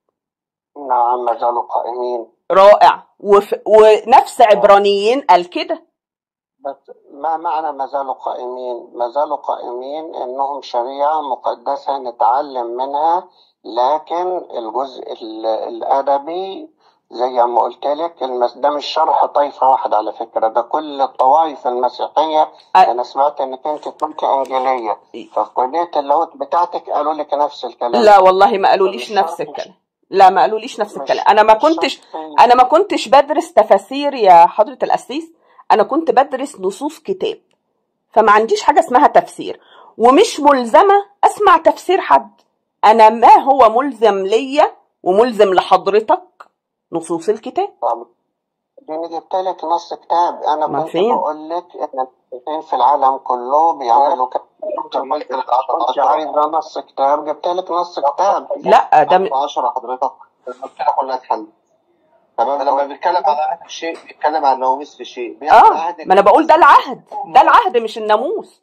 [SPEAKER 1] نعم ما زالوا قائمين
[SPEAKER 2] رائع وف... ونفس عبرانيين قال كده
[SPEAKER 1] بس ما معنى ما زالوا قائمين؟ ما زالوا قائمين انهم شريعة مقدسة نتعلم منها لكن الجزء ال- الادبي زي ما قلت لك المس... ده مش شرح طائفة واحدة على فكرة ده كل الطوائف المسيحية
[SPEAKER 2] أ-
[SPEAKER 1] انا سمعت انك انت كنت انجيلية ففي كلية اللاهوت بتاعتك قالوا لك نفس الكلام
[SPEAKER 2] لا والله ما
[SPEAKER 1] ده
[SPEAKER 2] قالوليش
[SPEAKER 1] مش
[SPEAKER 2] نفس
[SPEAKER 1] شرط
[SPEAKER 2] الكلام لا ما قالوليش نفس
[SPEAKER 1] مش
[SPEAKER 2] الكلام انا ما
[SPEAKER 1] مش
[SPEAKER 2] كنتش
[SPEAKER 1] شرط
[SPEAKER 2] انا ما كنتش بدرس تفاسير يا حضرة القسيس انا كنت بدرس نصوص كتاب فما عنديش حاجة اسمها تفسير ومش ملزمة اسمع تفسير حد انا ما هو ملزم ليا وملزم لحضرتك نصوص الكتاب
[SPEAKER 1] طب أنا جبت لك نص كتاب أنا
[SPEAKER 2] ما
[SPEAKER 1] كنت
[SPEAKER 2] فين
[SPEAKER 1] بقول لك إن المسيحيين في العالم كله بيعملوا كده
[SPEAKER 3] كملت لك
[SPEAKER 1] كنت
[SPEAKER 3] 10
[SPEAKER 1] عايزة نص كتاب جبت لك نص كتاب
[SPEAKER 2] لا ده م...
[SPEAKER 3] 10 حضرتك المشكله كلها اتحلت تمام لما بيتكلم على عهد في شيء بيتكلم عن نواميس في شيء بيعمل
[SPEAKER 2] اه
[SPEAKER 3] عهد
[SPEAKER 2] ما انا بقول ده العهد ده العهد مش الناموس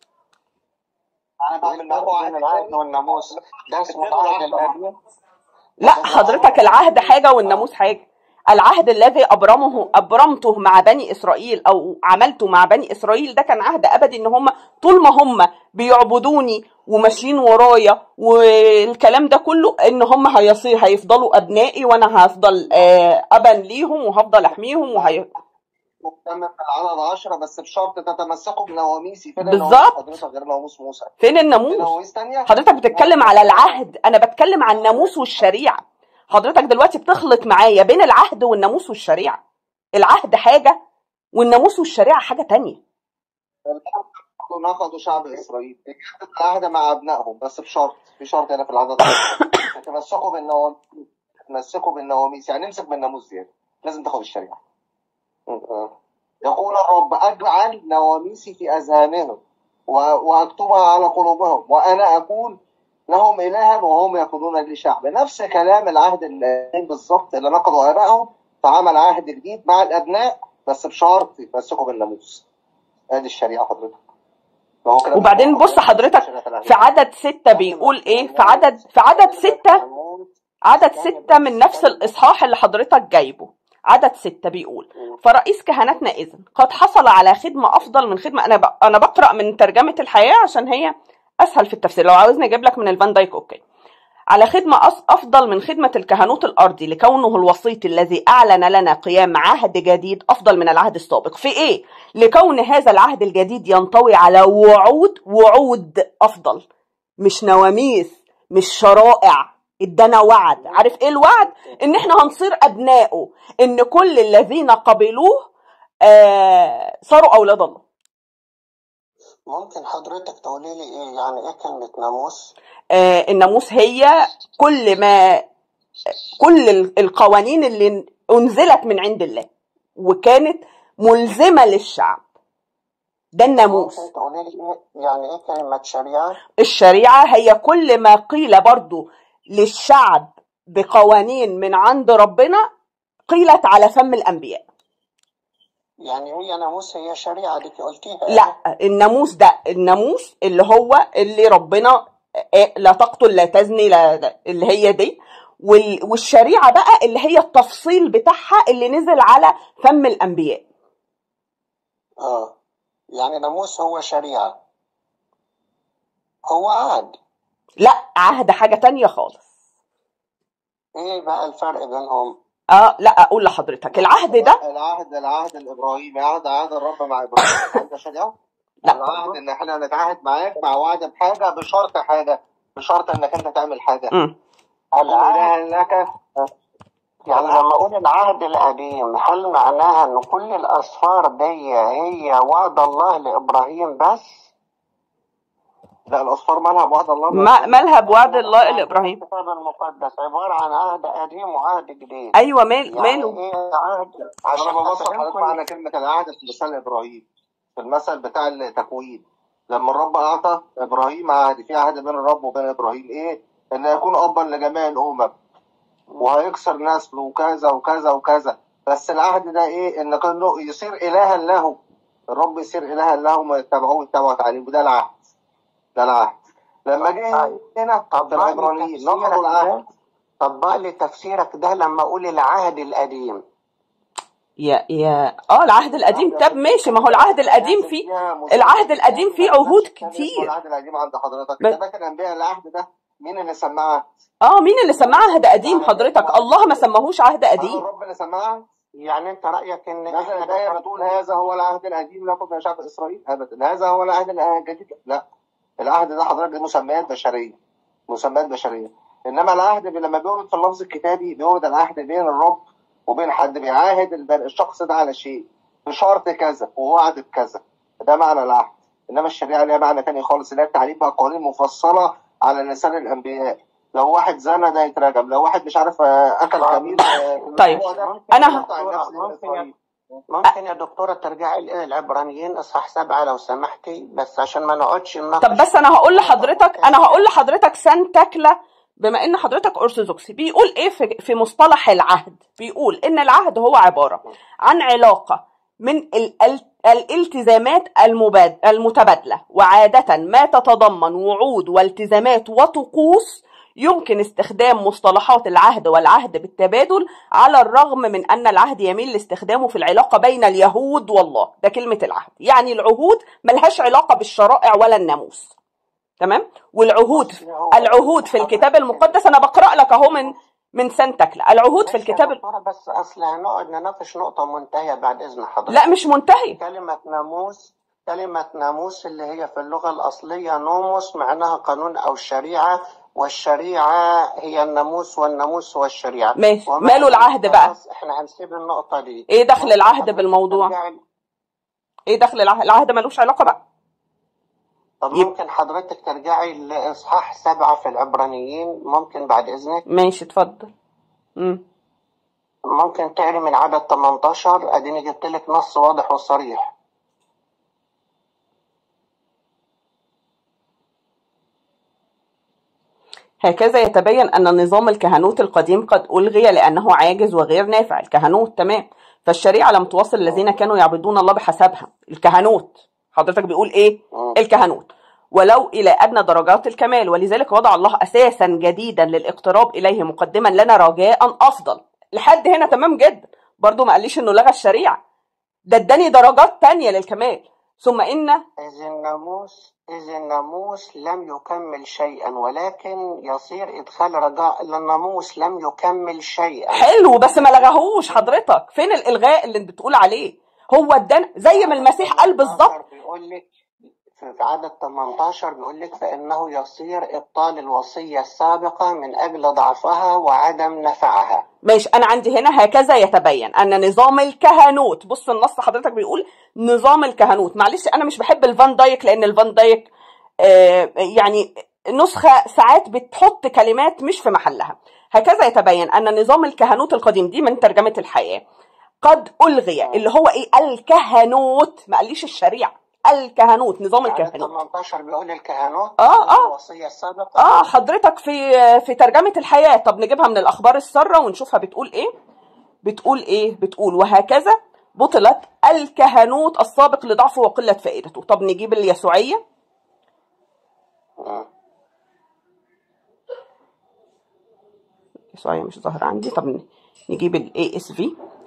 [SPEAKER 3] انا بعمل
[SPEAKER 1] الفرق
[SPEAKER 3] معاكم
[SPEAKER 1] بين
[SPEAKER 3] عهد
[SPEAKER 1] العهد
[SPEAKER 3] تاني
[SPEAKER 1] والناموس ده اسمه
[SPEAKER 3] بتعملوا
[SPEAKER 1] العهد
[SPEAKER 3] عهد معاه
[SPEAKER 1] القديم
[SPEAKER 2] لا
[SPEAKER 1] ده
[SPEAKER 2] حضرتك العهد حاجة والناموس حاجة العهد الذي أبرمه أبرمته مع بني إسرائيل أو عملته مع بني إسرائيل ده كان عهد أبدي إن هم طول ما هم بيعبدوني وماشيين ورايا والكلام ده كله إن هم هيصير هيفضلوا أبنائي وأنا هفضل آه، أبا ليهم وهفضل أحميهم وهي...
[SPEAKER 3] مكمل في العدد 10 بس بشرط تتمسكوا بنواميسي فين النواميس
[SPEAKER 2] بالظبط
[SPEAKER 3] حضرتك غير نواميس موسى
[SPEAKER 2] فين
[SPEAKER 3] في
[SPEAKER 2] الناموس
[SPEAKER 3] نواميس تانية
[SPEAKER 2] حضرتك بتتكلم على العهد أنا بتكلم عن الناموس والشريعة حضرتك دلوقتي بتخلط معايا بين العهد والناموس والشريعة العهد حاجة والناموس والشريعة حاجة تانية
[SPEAKER 3] نقضوا شعب اسرائيل العهد مع ابنائهم بس بشرط في شرط هنا في العدد 10 تتمسكوا بالنواميس تتمسكوا بالنواميس يعني امسك بالناموس زياده لازم تاخد الشريعه يقول الرب اجعل نواميسي في اذهانهم و- واكتبها على قلوبهم وانا اكون لهم الها وهم يكونون لي شعب نفس كلام العهد القديم بالظبط اللي نقضوا ابائهم فعمل عهد جديد مع الابناء بس بشرط يتمسكوا بالناموس ادي الشريعه حضرتك فهو كده مش
[SPEAKER 2] وبعدين
[SPEAKER 3] موافق
[SPEAKER 2] بص
[SPEAKER 3] على
[SPEAKER 2] حضرتك
[SPEAKER 3] شريعه العهد
[SPEAKER 2] في عدد ستة بيقول ايه في عدد في عدد ستة
[SPEAKER 1] الناموس
[SPEAKER 2] عدد
[SPEAKER 1] يعني
[SPEAKER 2] ستة
[SPEAKER 1] بس
[SPEAKER 2] من نفس
[SPEAKER 1] كلمة
[SPEAKER 2] الإصحاح اللي حضرتك جايبه عدد ستة بيقول
[SPEAKER 1] مم.
[SPEAKER 2] فرئيس كهنتنا إذن قد حصل على خدمة أفضل من خدمة أنا ب... أنا بقرأ من ترجمة الحياة عشان هي أسهل في التفسير لو عاوزني أجيب لك من الفان دايك أوكي على خدمة أص- أفضل من خدمة الكهنوت الأرضي لكونه الوسيط الذي أعلن لنا قيام عهد جديد أفضل من العهد السابق في إيه؟ لكون هذا العهد الجديد ينطوي على وعود وعود أفضل مش نواميس مش شرائع ادانا وعد عارف ايه الوعد ان احنا هنصير ابنائه ان كل الذين قبلوه آه صاروا اولاد الله
[SPEAKER 1] ممكن حضرتك تقولي لي ايه يعني ايه كلمة ناموس؟
[SPEAKER 2] آه الناموس هي كل ما كل ال- القوانين اللي انزلت من عند الله وكانت ملزمه للشعب ده الناموس
[SPEAKER 1] ممكن تقولي لي ايه يعني ايه كلمة شريعة؟
[SPEAKER 2] الشريعه هي كل ما قيل برضو للشعب بقوانين من عند ربنا قيلت على فم الانبياء
[SPEAKER 1] يعني هي ناموس هي شريعة دي قلتيها
[SPEAKER 2] لا الناموس ده الناموس اللي هو اللي ربنا آه، لا تقتل لا تزني لا لا- اللي هي دي وال- والشريعه بقى اللي هي التفصيل بتاعها اللي نزل على فم الانبياء
[SPEAKER 1] اه يعني ناموس هو شريعة هو عهد
[SPEAKER 2] لا عهد حاجه تانية خالص
[SPEAKER 1] ايه بقى الفرق بينهم؟
[SPEAKER 2] اه لا اقول لحضرتك العهد ده
[SPEAKER 3] العهد العهد الابراهيمي عهد عهد الرب مع ابراهيم انت شريعه؟
[SPEAKER 2] لا
[SPEAKER 3] العهد ان احنا نتعاهد معاك مع وعد بحاجه بشرط حاجه بشرط انك انت تعمل حاجه
[SPEAKER 2] مم.
[SPEAKER 1] العهد
[SPEAKER 3] اله لك
[SPEAKER 1] يعني لما اقول العهد القديم هل معناها ان كل الاسفار دي هي وعد الله لابراهيم بس؟
[SPEAKER 3] لا الاصفار مالها بوعد الله
[SPEAKER 2] ما مالها بوعد الله لابراهيم
[SPEAKER 1] الكتاب المقدس عبارة عن عهد قديم وعهد جديد
[SPEAKER 2] ايوه مال
[SPEAKER 1] يعني
[SPEAKER 2] ماله
[SPEAKER 1] ايه عهد
[SPEAKER 3] انا
[SPEAKER 1] عشان
[SPEAKER 3] ببسط حضرتك
[SPEAKER 1] افهمكم
[SPEAKER 3] معنى كلمه العهد في مثال ابراهيم في المثل بتاع التكوين لما الرب اعطى ابراهيم عهد في عهد بين الرب وبين ابراهيم ايه؟ ان يكون ابا لجميع الامم وهيكسر نسله وكذا وكذا وكذا بس العهد ده ايه؟ ان كانه يصير الها له الرب يصير الها له ما يتبعوه ويتبعوا تعليمه ده العهد ده العهد لما جه هنا في
[SPEAKER 1] طبق لي
[SPEAKER 3] العبرانيين نقضوا
[SPEAKER 1] تفسيرك
[SPEAKER 3] العهد
[SPEAKER 1] ده طبق لي تفسيرك ده لما اقول العهد القديم
[SPEAKER 2] يا يا اه العهد القديم طب ماشي ما هو العهد القديم فيه العهد القديم فيه عهود كتير
[SPEAKER 3] العهد القديم عند حضرتك
[SPEAKER 2] ب-
[SPEAKER 3] انت فاكر انبياء العهد ده مين اللي سمعها؟
[SPEAKER 2] اه مين اللي سماه عهد قديم حضرتك الله ما سماهوش عهد
[SPEAKER 3] هل
[SPEAKER 2] قديم
[SPEAKER 3] الرب اللي سمعها؟
[SPEAKER 1] يعني انت رايك ان
[SPEAKER 3] نزل
[SPEAKER 1] احنا
[SPEAKER 3] الآية بتقول هذا هو العهد القديم لكم يا شعب إسرائيل أبدا هذا هو العهد الجديد لا العهد ده حضرتك دي مسميات بشرية مسميات بشرية إنما العهد بي- لما بيورد في اللفظ الكتابي بيورد العهد بين الرب وبين حد بيعاهد الب- الشخص ده على شيء بشرط كذا ووعد بكذا ده معنى العهد إنما الشريعة ليها معنى تاني خالص اللي هي التعليم بقى قوانين مفصلة على لسان الأنبياء لو واحد زنى ده يترجم لو واحد مش عارف آه، أكل خمير آه، في
[SPEAKER 2] طيب.
[SPEAKER 3] الأسبوع ده
[SPEAKER 2] أنا-
[SPEAKER 3] يقطع النفس
[SPEAKER 1] ممكن
[SPEAKER 3] لإسرائيل.
[SPEAKER 1] ممكن يا دكتورة ترجعي إلى العبرانيين اصحاح سبعة لو سمحتي بس عشان ما نقعدش نناقش
[SPEAKER 2] طب بس انا هقول لحضرتك انا هقول لحضرتك سان تكلا بما ان حضرتك ارثوذكسي بيقول ايه في في مصطلح العهد بيقول ان العهد هو عباره عن علاقه من ال- ال- الالتزامات المباد- المتبادله وعاده ما تتضمن وعود والتزامات وطقوس يمكن استخدام مصطلحات العهد والعهد بالتبادل على الرغم من ان العهد يميل لاستخدامه في العلاقه بين اليهود والله ده كلمه العهد يعني العهود ملهاش علاقه بالشرائع ولا الناموس تمام والعهود العهود في الكتاب المقدس انا بقرا لك اهو من من سان تكلا العهود في
[SPEAKER 1] ماشي يا
[SPEAKER 2] الكتاب ال-
[SPEAKER 1] دكتورة بس اصل هنقعد نناقش نقطة منتهية بعد اذن حضرتك
[SPEAKER 2] لا مش منتهي
[SPEAKER 1] كلمة ناموس كلمة ناموس اللي هي في اللغة الأصلية نوموس معناها قانون أو شريعة والشريعة هي الناموس والناموس هو الشريعة
[SPEAKER 2] ماشي.
[SPEAKER 1] ومع
[SPEAKER 2] ماله
[SPEAKER 1] ذلك
[SPEAKER 2] العهد بقى؟
[SPEAKER 1] خلاص احنا هنسيب النقطة دي
[SPEAKER 2] ايه دخل
[SPEAKER 1] ممكن
[SPEAKER 2] العهد
[SPEAKER 1] حضرتك
[SPEAKER 2] بالموضوع
[SPEAKER 1] ترجعي-
[SPEAKER 2] ايه دخل العهد العهد ملوش علاقه بقى
[SPEAKER 1] طب
[SPEAKER 2] يب-
[SPEAKER 1] ممكن حضرتك ترجعي لإصحاح سبعة في العبرانيين ممكن بعد إذنك
[SPEAKER 2] ماشي اتفضل امم
[SPEAKER 1] ممكن تقري من عدد 18 أديني جبت لك نص واضح وصريح
[SPEAKER 2] هكذا يتبين أن نظام الكهنوت القديم قد ألغي لأنه عاجز وغير نافع الكهنوت تمام فالشريعة لم توصل الذين كانوا يعبدون الله بحسبها الكهنوت حضرتك بيقول إيه
[SPEAKER 1] مم.
[SPEAKER 2] الكهنوت ولو إلى أدنى درجات الكمال ولذلك وضع الله أساسا جديدا للاقتراب إليه مقدما لنا رجاء أفضل لحد هنا تمام جدا برضو ما قاليش إنه لغى الشريعة ده اداني درجات تانية للكمال ثم إن
[SPEAKER 1] إذ الناموس إذ الناموس لم يكمل شيئا ولكن يصير إدخال رجاء الناموس لم يكمل شيئا
[SPEAKER 2] حلو بس ما لغاهوش حضرتك فين الإلغاء اللي انت بتقول عليه هو ادانا زي ما المسيح قال بالظبط
[SPEAKER 1] بيقول لك في في عدد 18 بيقول لك فإنه يصير إبطال الوصية السابقة من أجل ضعفها وعدم نفعها
[SPEAKER 2] ماشي انا عندي هنا هكذا يتبين ان نظام الكهنوت بص النص حضرتك بيقول نظام الكهنوت معلش انا مش بحب الفان دايك لان الفان دايك آه يعني نسخة ساعات بتحط كلمات مش في محلها هكذا يتبين ان نظام الكهنوت القديم دي من ترجمة الحياة قد ألغي اللي هو ايه الكهنوت ما قاليش الشريعة الكهنوت نظام
[SPEAKER 1] عدد
[SPEAKER 2] الكهنوت
[SPEAKER 1] 18 بيقول الكهنوت
[SPEAKER 2] آه، آه.
[SPEAKER 1] الوصية السابقة
[SPEAKER 2] اه حضرتك في في ترجمة الحياة طب نجيبها من الأخبار السارة ونشوفها بتقول إيه بتقول إيه بتقول وهكذا بطلت الكهنوت السابق لضعفه وقلة فائدته طب نجيب اليسوعية
[SPEAKER 1] مم.
[SPEAKER 2] اليسوعية مش ظاهرة عندي طب ن- نجيب ال ASV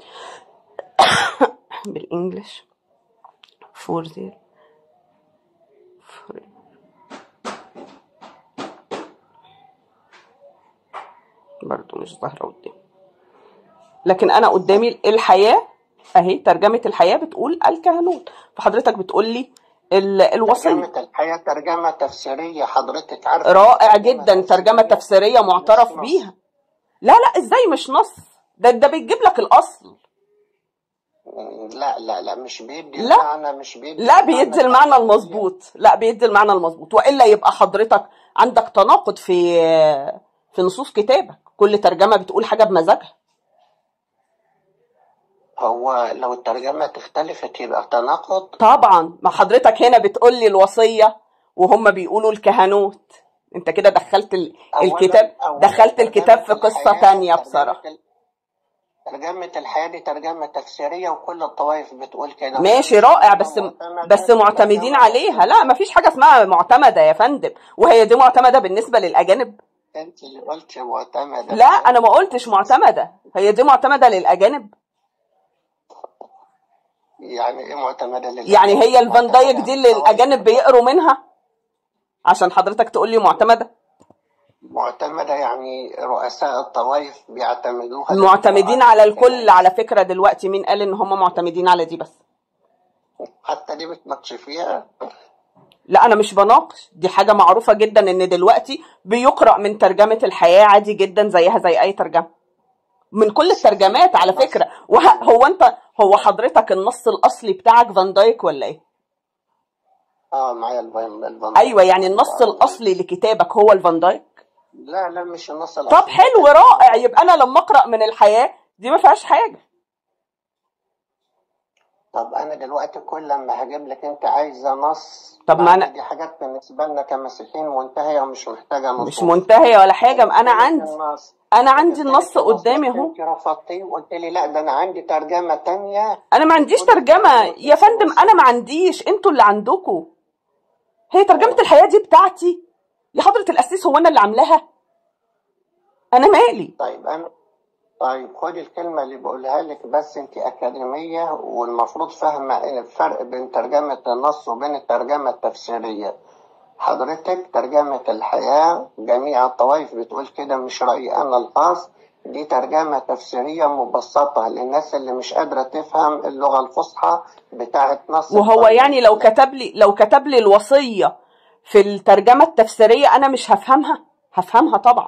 [SPEAKER 2] بالإنجلش فور زيرو برضو مش ظاهرة قدامي لكن أنا قدامي الحياة أهي ترجمة الحياة بتقول الكهنوت فحضرتك بتقول لي ال- الوصية
[SPEAKER 1] ترجمة الحياة ترجمة تفسيرية حضرتك عارفة
[SPEAKER 2] رائع جدا ترجمة تفسيرية معترف
[SPEAKER 1] مش نص.
[SPEAKER 2] بيها لا لا ازاي مش نص ده ده بيجيب لك الاصل
[SPEAKER 1] لا لا لا مش بيدي
[SPEAKER 2] لا.
[SPEAKER 1] المعنى مش بيدي
[SPEAKER 2] لا بيدي المعنى المظبوط لا بيدي المعنى المظبوط والا يبقى حضرتك عندك تناقض في في نصوص كتابك كل ترجمه بتقول حاجه بمزاجها
[SPEAKER 1] هو لو الترجمة اختلفت يبقى تناقض
[SPEAKER 2] طبعا ما حضرتك هنا بتقول لي الوصيه وهم بيقولوا الكهنوت انت كده دخلت ال-
[SPEAKER 1] أولاً-
[SPEAKER 2] الكتاب
[SPEAKER 1] أولاً
[SPEAKER 2] دخلت الكتاب في
[SPEAKER 1] ترجمة
[SPEAKER 2] قصه
[SPEAKER 1] الحياة-
[SPEAKER 2] تانية
[SPEAKER 1] ترجمة
[SPEAKER 2] بصراحه
[SPEAKER 1] ال- ترجمة الحياة دي ترجمة تفسيرية وكل الطوائف بتقول كده
[SPEAKER 2] ماشي رائع بس
[SPEAKER 1] معتمدة-
[SPEAKER 2] بس معتمدين
[SPEAKER 1] ترجمة
[SPEAKER 2] عليها لا مفيش حاجه اسمها معتمده يا فندم وهي دي معتمده بالنسبه للاجانب
[SPEAKER 1] انت اللي قلت معتمدة
[SPEAKER 2] لا انا ما قلتش معتمده هي دي معتمده للاجانب
[SPEAKER 1] يعني ايه معتمدة لله
[SPEAKER 2] يعني هي الفان دايك دي اللي الاجانب بيقروا منها عشان حضرتك تقول لي معتمده
[SPEAKER 1] معتمدة يعني رؤساء الطوائف بيعتمدوها
[SPEAKER 2] معتمدين على الكل على فكره دلوقتي مين قال ان هم معتمدين على دي بس
[SPEAKER 1] حتى دي بتناقش فيها
[SPEAKER 2] لا انا مش بناقش دي حاجه معروفه جدا ان دلوقتي بيقرا من ترجمه الحياه عادي جدا زيها زي اي ترجمه من كل الترجمات على فكره وه... هو انت هو حضرتك النص الاصلي بتاعك فان دايك ولا ايه
[SPEAKER 1] اه معايا الفان الفان
[SPEAKER 2] ايوه يعني النص الاصلي لكتابك هو الفان دايك
[SPEAKER 1] لا لا مش النص
[SPEAKER 2] طب
[SPEAKER 1] الأصلي.
[SPEAKER 2] حلو رائع يبقى انا لما اقرا من الحياه دي ما فيهاش حاجه
[SPEAKER 1] طب انا دلوقتي كل لما هجيب لك انت عايزه نص
[SPEAKER 2] طب ما
[SPEAKER 1] مع
[SPEAKER 2] أنا-
[SPEAKER 1] إن دي حاجات بالنسبه لنا كمسيحيين منتهيه ومش محتاجه نصوص
[SPEAKER 2] مش منتهيه ولا حاجه ما انا عندي
[SPEAKER 1] النص.
[SPEAKER 2] انا عندي
[SPEAKER 1] قلت
[SPEAKER 2] النص
[SPEAKER 1] لك النص
[SPEAKER 2] قدامي
[SPEAKER 1] بس
[SPEAKER 2] اهو
[SPEAKER 1] انت رفضتيه وقلت لي لا ده انا عندي ترجمه تانية
[SPEAKER 2] انا ما عنديش ترجمه يا فندم انا ما عنديش انتوا اللي عندكم هي ترجمه الحياه دي بتاعتي يا حضره القسيس هو انا اللي عاملاها انا مالي
[SPEAKER 1] طيب انا طيب خدي الكلمه اللي بقولها لك بس انت اكاديميه والمفروض فاهمه إن الفرق بين ترجمه النص وبين الترجمه التفسيريه حضرتك ترجمة الحياة جميع الطوائف بتقول كده مش رأيي أنا الخاص دي ترجمة تفسيرية مبسطة للناس اللي مش قادرة تفهم اللغة الفصحى بتاعت نص
[SPEAKER 2] وهو
[SPEAKER 1] القرآن.
[SPEAKER 2] يعني لو كتب لي لو كتب لي الوصيه في الترجمه التفسيريه انا مش هفهمها هفهمها طبعا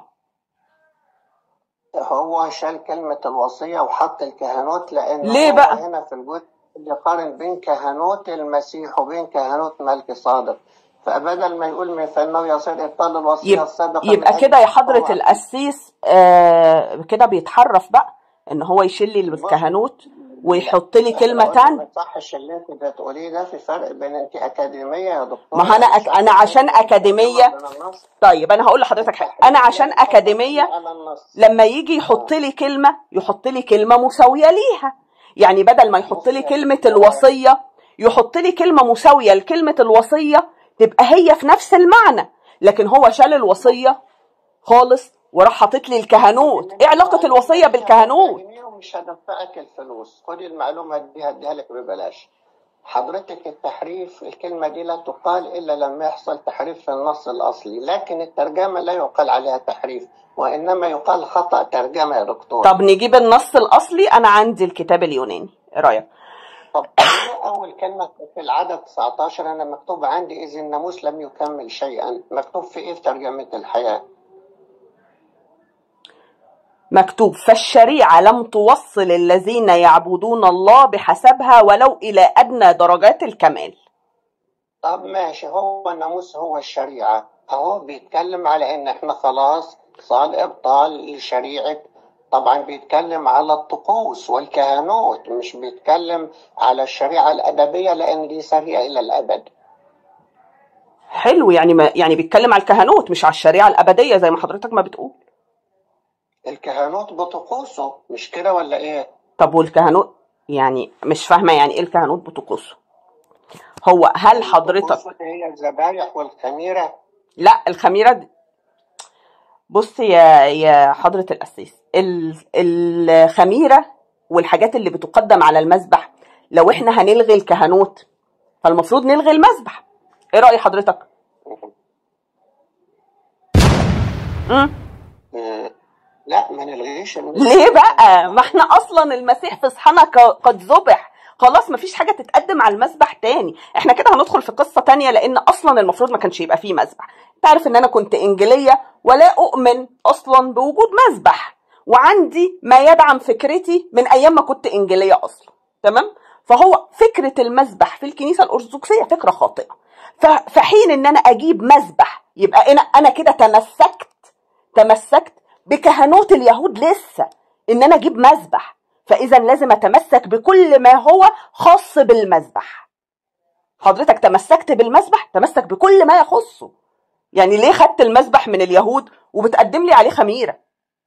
[SPEAKER 1] هو شال كلمة الوصية وحط الكهنوت لأن
[SPEAKER 2] ليه
[SPEAKER 1] هو
[SPEAKER 2] بقى؟
[SPEAKER 1] هنا في الجزء اللي قارن بين كهنوت المسيح وبين كهنوت ملك صادق فبدل ما يقول من فإنه يصير إبطال الوصية
[SPEAKER 2] يبقى,
[SPEAKER 1] السابقة
[SPEAKER 2] يبقى
[SPEAKER 1] من
[SPEAKER 2] كده يا
[SPEAKER 1] أجل
[SPEAKER 2] حضره
[SPEAKER 1] الطوائف.
[SPEAKER 2] القسيس آه كده بيتحرف بقى ان هو يشيل لي الكهنوت ويحط لي كلمه
[SPEAKER 1] أنا بقول
[SPEAKER 2] تانية
[SPEAKER 1] ما يصحش اللي انت بتقوليه ده في فرق بين انت اكاديميه يا دكتور
[SPEAKER 2] ما هو أنا أك- أنا عشان أكاديمية طيب انا هقول لحضرتك حاجه انا عشان اكاديميه لما يجي يحط لي كلمه يحط لي كلمه مساويه ليها يعني بدل ما يحط لي كلمه الوصيه يحط لي كلمه مساويه لكلمه الوصيه تبقى هي في نفس المعنى لكن هو شال الوصيه خالص وراح حاطط لي الكهنوت ايه علاقه الوصيه بالكهنوت
[SPEAKER 1] ومش هدفعك الفلوس خدي المعلومه دي هديها لك ببلاش حضرتك التحريف الكلمة دي لا تقال إلا لما يحصل تحريف في النص الأصلي لكن الترجمة لا يقال عليها تحريف وإنما يقال خطأ ترجمة يا دكتور
[SPEAKER 2] طب نجيب النص الاصلي انا عندي الكتاب اليوناني ايه رايك
[SPEAKER 1] طب ليه أول كلمة في العدد 19 أنا مكتوب عندي إذ الناموس لم يكمل شيئا مكتوب في إيه في ترجمة الحياة
[SPEAKER 2] مكتوب فالشريعة لم توصل الذين يعبدون الله بحسبها ولو إلى أدنى درجات الكمال
[SPEAKER 1] طب ماشي هو الناموس هو الشريعة أهو بيتكلم على إن إحنا خلاص صار إبطال لشريعة طبعا بيتكلم على الطقوس والكهنوت مش بيتكلم على الشريعة الأدبية لأن دي سريعة إلى الأبد
[SPEAKER 2] حلو يعني ما يعني بيتكلم على الكهنوت مش على الشريعة الأبدية زي ما حضرتك ما بتقول
[SPEAKER 1] الكهنوت بطقوسه مش كده ولا إيه؟
[SPEAKER 2] طب والكهنوت يعني مش فاهمة يعني إيه الكهنوت بطقوسه هو هل حضرتك
[SPEAKER 1] طقوسه هي الذبايح والخميرة
[SPEAKER 2] لا الخميرة دي بص يا يا حضرة القسيس ال- الخميرة والحاجات اللي بتقدم على المذبح لو احنا هنلغي الكهنوت فالمفروض نلغي المذبح ايه رأي حضرتك؟ مم.
[SPEAKER 1] آه، لا ما نلغيش النص.
[SPEAKER 2] ليه بقى؟ ما احنا اصلا المسيح في صحنا ك- قد ذبح خلاص مفيش حاجة تتقدم على المذبح تاني احنا كده هندخل في قصة تانية لان اصلا المفروض ما كانش يبقى فيه مذبح تعرف ان انا كنت انجيلية ولا اؤمن اصلا بوجود مذبح وعندي ما يدعم فكرتي من ايام ما كنت انجيلية اصلا تمام فهو فكرة المذبح في الكنيسة الارثوذكسية فكرة خاطئة ف- فحين ان انا اجيب مذبح يبقى انا انا كده تمسكت تمسكت بكهنوت اليهود لسه ان انا اجيب مذبح فاذا لازم اتمسك بكل ما هو خاص بالمذبح حضرتك تمسكت بالمذبح تمسك بكل ما يخصه يعني ليه خدت المذبح من اليهود وبتقدم لي عليه خميره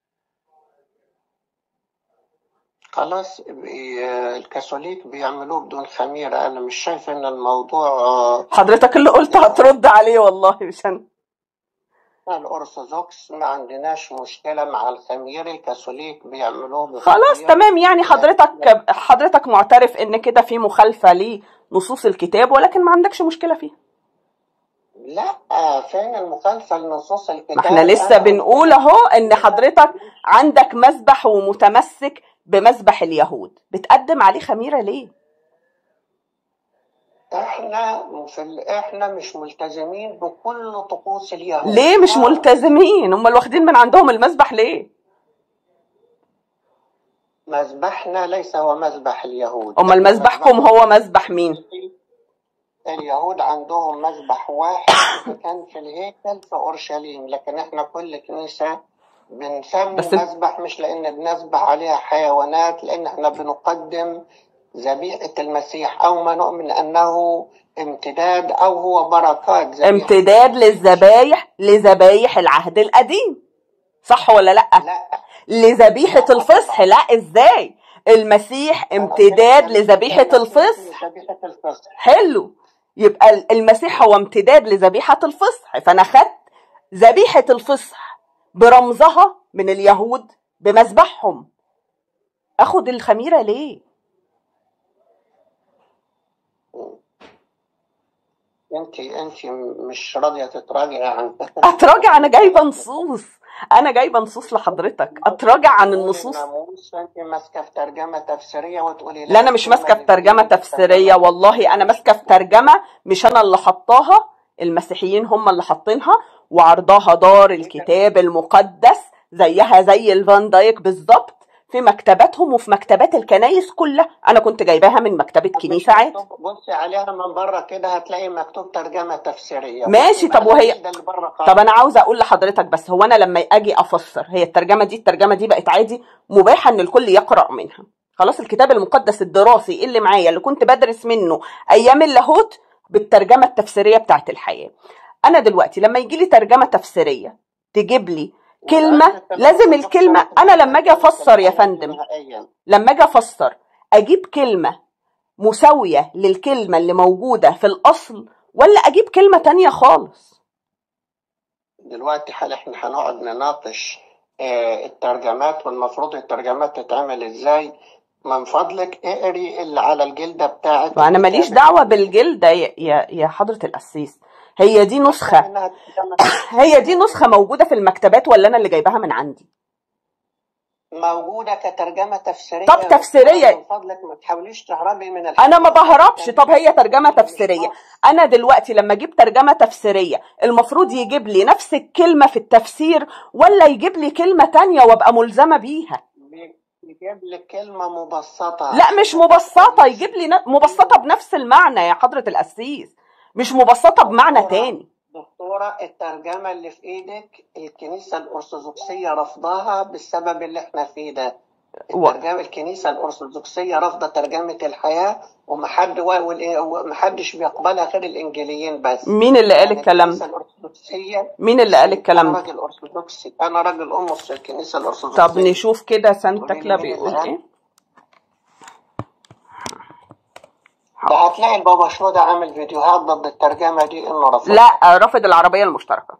[SPEAKER 1] خلاص بي- آه، الكاثوليك بيعملوه بدون خميرة أنا مش شايف إن الموضوع آه،
[SPEAKER 2] حضرتك اللي قلت هترد عليه والله مش انا
[SPEAKER 1] الأرثوذكس ما عندناش مشكلة مع الخمير الكاثوليك بيعملوه بخمير
[SPEAKER 2] خلاص تمام يعني حضرتك حضرتك معترف ان كده في مخالفه لنصوص الكتاب ولكن ما عندكش مشكله فيها
[SPEAKER 1] لا فين المخالفة لنصوص الكتاب
[SPEAKER 2] ما احنا لسه
[SPEAKER 1] أنا
[SPEAKER 2] بنقول اهو ان حضرتك عندك مذبح ومتمسك بمذبح اليهود بتقدم عليه خميره ليه
[SPEAKER 1] احنا في ال... احنا مش ملتزمين بكل طقوس اليهود
[SPEAKER 2] ليه مش
[SPEAKER 1] آه،
[SPEAKER 2] ملتزمين هم واخدين من عندهم المذبح ليه
[SPEAKER 1] مذبحنا ليس هو مذبح اليهود
[SPEAKER 2] امال
[SPEAKER 1] احنا
[SPEAKER 2] مذبحكم
[SPEAKER 1] مذبحنا
[SPEAKER 2] هو مذبح مين
[SPEAKER 1] اليهود عندهم مذبح واحد كان في الهيكل في اورشليم لكن احنا كل كنيسه بنسمي
[SPEAKER 2] بس
[SPEAKER 1] مذبح مش لان بنذبح عليها حيوانات لان احنا بنقدم ذبيحه المسيح او ما نؤمن انه امتداد او هو بركات ذبيحه
[SPEAKER 2] امتداد للذبايح لذبايح العهد القديم صح ولا لا
[SPEAKER 1] لا
[SPEAKER 2] لذبيحه
[SPEAKER 1] لا
[SPEAKER 2] الفصح
[SPEAKER 1] طبعا
[SPEAKER 2] لا ازاي المسيح
[SPEAKER 1] انا
[SPEAKER 2] امتداد
[SPEAKER 1] بتكلم
[SPEAKER 2] لذبيحه
[SPEAKER 1] المسيح
[SPEAKER 2] الفصح
[SPEAKER 1] لذبيحه الفصح
[SPEAKER 2] حلو يبقى المسيح هو امتداد لذبيحة الفصح فأنا خدت ذبيحة الفصح برمزها من اليهود بمذبحهم أخد الخميرة ليه؟
[SPEAKER 1] انت انت مش راضيه تتراجعي عن
[SPEAKER 2] أتراجع أنا جايبة نصوص أنا جايبة نصوص لحضرتك أتراجع عن
[SPEAKER 1] تقول
[SPEAKER 2] النصوص
[SPEAKER 1] الناموس انت ماسكه في ترجمه تفسيريه وتقولي
[SPEAKER 2] لا
[SPEAKER 1] لا
[SPEAKER 2] أنا مش
[SPEAKER 1] الكلمه
[SPEAKER 2] ماسكة
[SPEAKER 1] دي
[SPEAKER 2] في ترجمة
[SPEAKER 1] بتيجي في
[SPEAKER 2] تفسيرية
[SPEAKER 1] الترجمه
[SPEAKER 2] والله أنا ماسكة في ترجمة مش أنا اللي حطاها المسيحيين هم اللي حاطينها وعرضها دار الكتاب المقدس زيها زي الفان دايك بالظبط في مكتباتهم وفي مكتبات الكنايس كلها انا كنت جايباها من مكتبة
[SPEAKER 1] طب مش
[SPEAKER 2] كنيسة عادي
[SPEAKER 1] مكتوب بصي عليها من بره كده هتلاقي مكتوب ترجمه تفسيريه
[SPEAKER 2] ماشي
[SPEAKER 1] بصي
[SPEAKER 2] طب وهي
[SPEAKER 1] بلاش ده اللي بره
[SPEAKER 2] طب
[SPEAKER 1] خالص
[SPEAKER 2] انا عاوزه اقول لحضرتك بس هو انا لما اجي افسر هي الترجمه دي الترجمه دي بقت عادي مباحه ان الكل يقرا منها خلاص الكتاب المقدس الدراسي اللي معايا اللي كنت بدرس منه ايام اللاهوت بالترجمه التفسيريه بتاعت الحياه انا دلوقتي لما يجي لي ترجمه تفسيريه تجيب لي كلمه
[SPEAKER 1] وقبل الترجمه
[SPEAKER 2] لازم
[SPEAKER 1] الدكتور
[SPEAKER 2] الكلمه انا لما اجي
[SPEAKER 1] تترجم
[SPEAKER 2] افسر يا
[SPEAKER 1] تترجم
[SPEAKER 2] فندم
[SPEAKER 1] نهائيا
[SPEAKER 2] لما اجي افسر اجيب كلمه مساويه للكلمه اللي موجوده في الاصل ولا اجيب كلمة تانية خالص
[SPEAKER 1] دلوقتي حال احنا هنقعد نناقش آه، الترجمات والمفروض الترجمات تتعمل ازاي من فضلك اقري اللي على الجلدة بتاعت
[SPEAKER 2] وانا ماليش
[SPEAKER 1] الكتاب
[SPEAKER 2] دعوة بالجلدة يا يا يا حضرة القسيس هي دي نسخة
[SPEAKER 1] انها تترجم
[SPEAKER 2] هي دي نسخة موجودة في المكتبات ولا انا اللي جايباها من عندي
[SPEAKER 1] موجودة كترجمة تفسيرية
[SPEAKER 2] طب
[SPEAKER 1] يا دكتورة
[SPEAKER 2] تفسيرية
[SPEAKER 1] من فضلك ما تحاوليش تهربي من
[SPEAKER 2] انا ما
[SPEAKER 1] الحديث
[SPEAKER 2] بهربش طب
[SPEAKER 1] الترجمة
[SPEAKER 2] هي ترجمة
[SPEAKER 1] مش
[SPEAKER 2] تفسيرية
[SPEAKER 1] نص
[SPEAKER 2] انا دلوقتي لما اجيب ترجمة تفسيرية المفروض يجيب لي نفس الكلمة في التفسير ولا يجيب لي كلمة تانية وابقى ملزمة بيها
[SPEAKER 1] يجيب لك كلمة مبسطة
[SPEAKER 2] لا مش
[SPEAKER 1] عشان
[SPEAKER 2] مبسطة
[SPEAKER 1] الناس
[SPEAKER 2] يجيب لي ن- مبسطة بنفس المعنى يا حضرة القسيس مش مبسطة بمعنى
[SPEAKER 1] دكتورة
[SPEAKER 2] تاني
[SPEAKER 1] دكتورة الترجمة اللي في ايدك الكنيسة الأرثوذكسية رفضها بالسبب اللي احنا فيه ده
[SPEAKER 2] و...
[SPEAKER 1] الترجمة الكنيسة الأرثوذكسية رافضة ترجمة الحياة ومحد ومحدش بيقبلها غير الإنجيليين بس
[SPEAKER 2] مين اللي قال
[SPEAKER 1] يعني
[SPEAKER 2] الكلام
[SPEAKER 1] الكنيسة
[SPEAKER 2] ده
[SPEAKER 1] الأرثوذكسية
[SPEAKER 2] مين اللي قال
[SPEAKER 1] أنا
[SPEAKER 2] الكلام ده
[SPEAKER 1] راجل أرثوذكسي أنا راجل أمس الكنيسة
[SPEAKER 2] طب
[SPEAKER 1] الأرثوذكسية
[SPEAKER 2] نشوف كده سانتا
[SPEAKER 1] قولي لي
[SPEAKER 2] كلا
[SPEAKER 1] مين اللي
[SPEAKER 2] بيقول
[SPEAKER 1] قال
[SPEAKER 2] ايه
[SPEAKER 1] ده
[SPEAKER 2] حاضر
[SPEAKER 1] هتلاقي البابا شنودة عامل فيديوهات ضد الترجمة دي إنه رافضها
[SPEAKER 2] لا رافض العربية المشتركة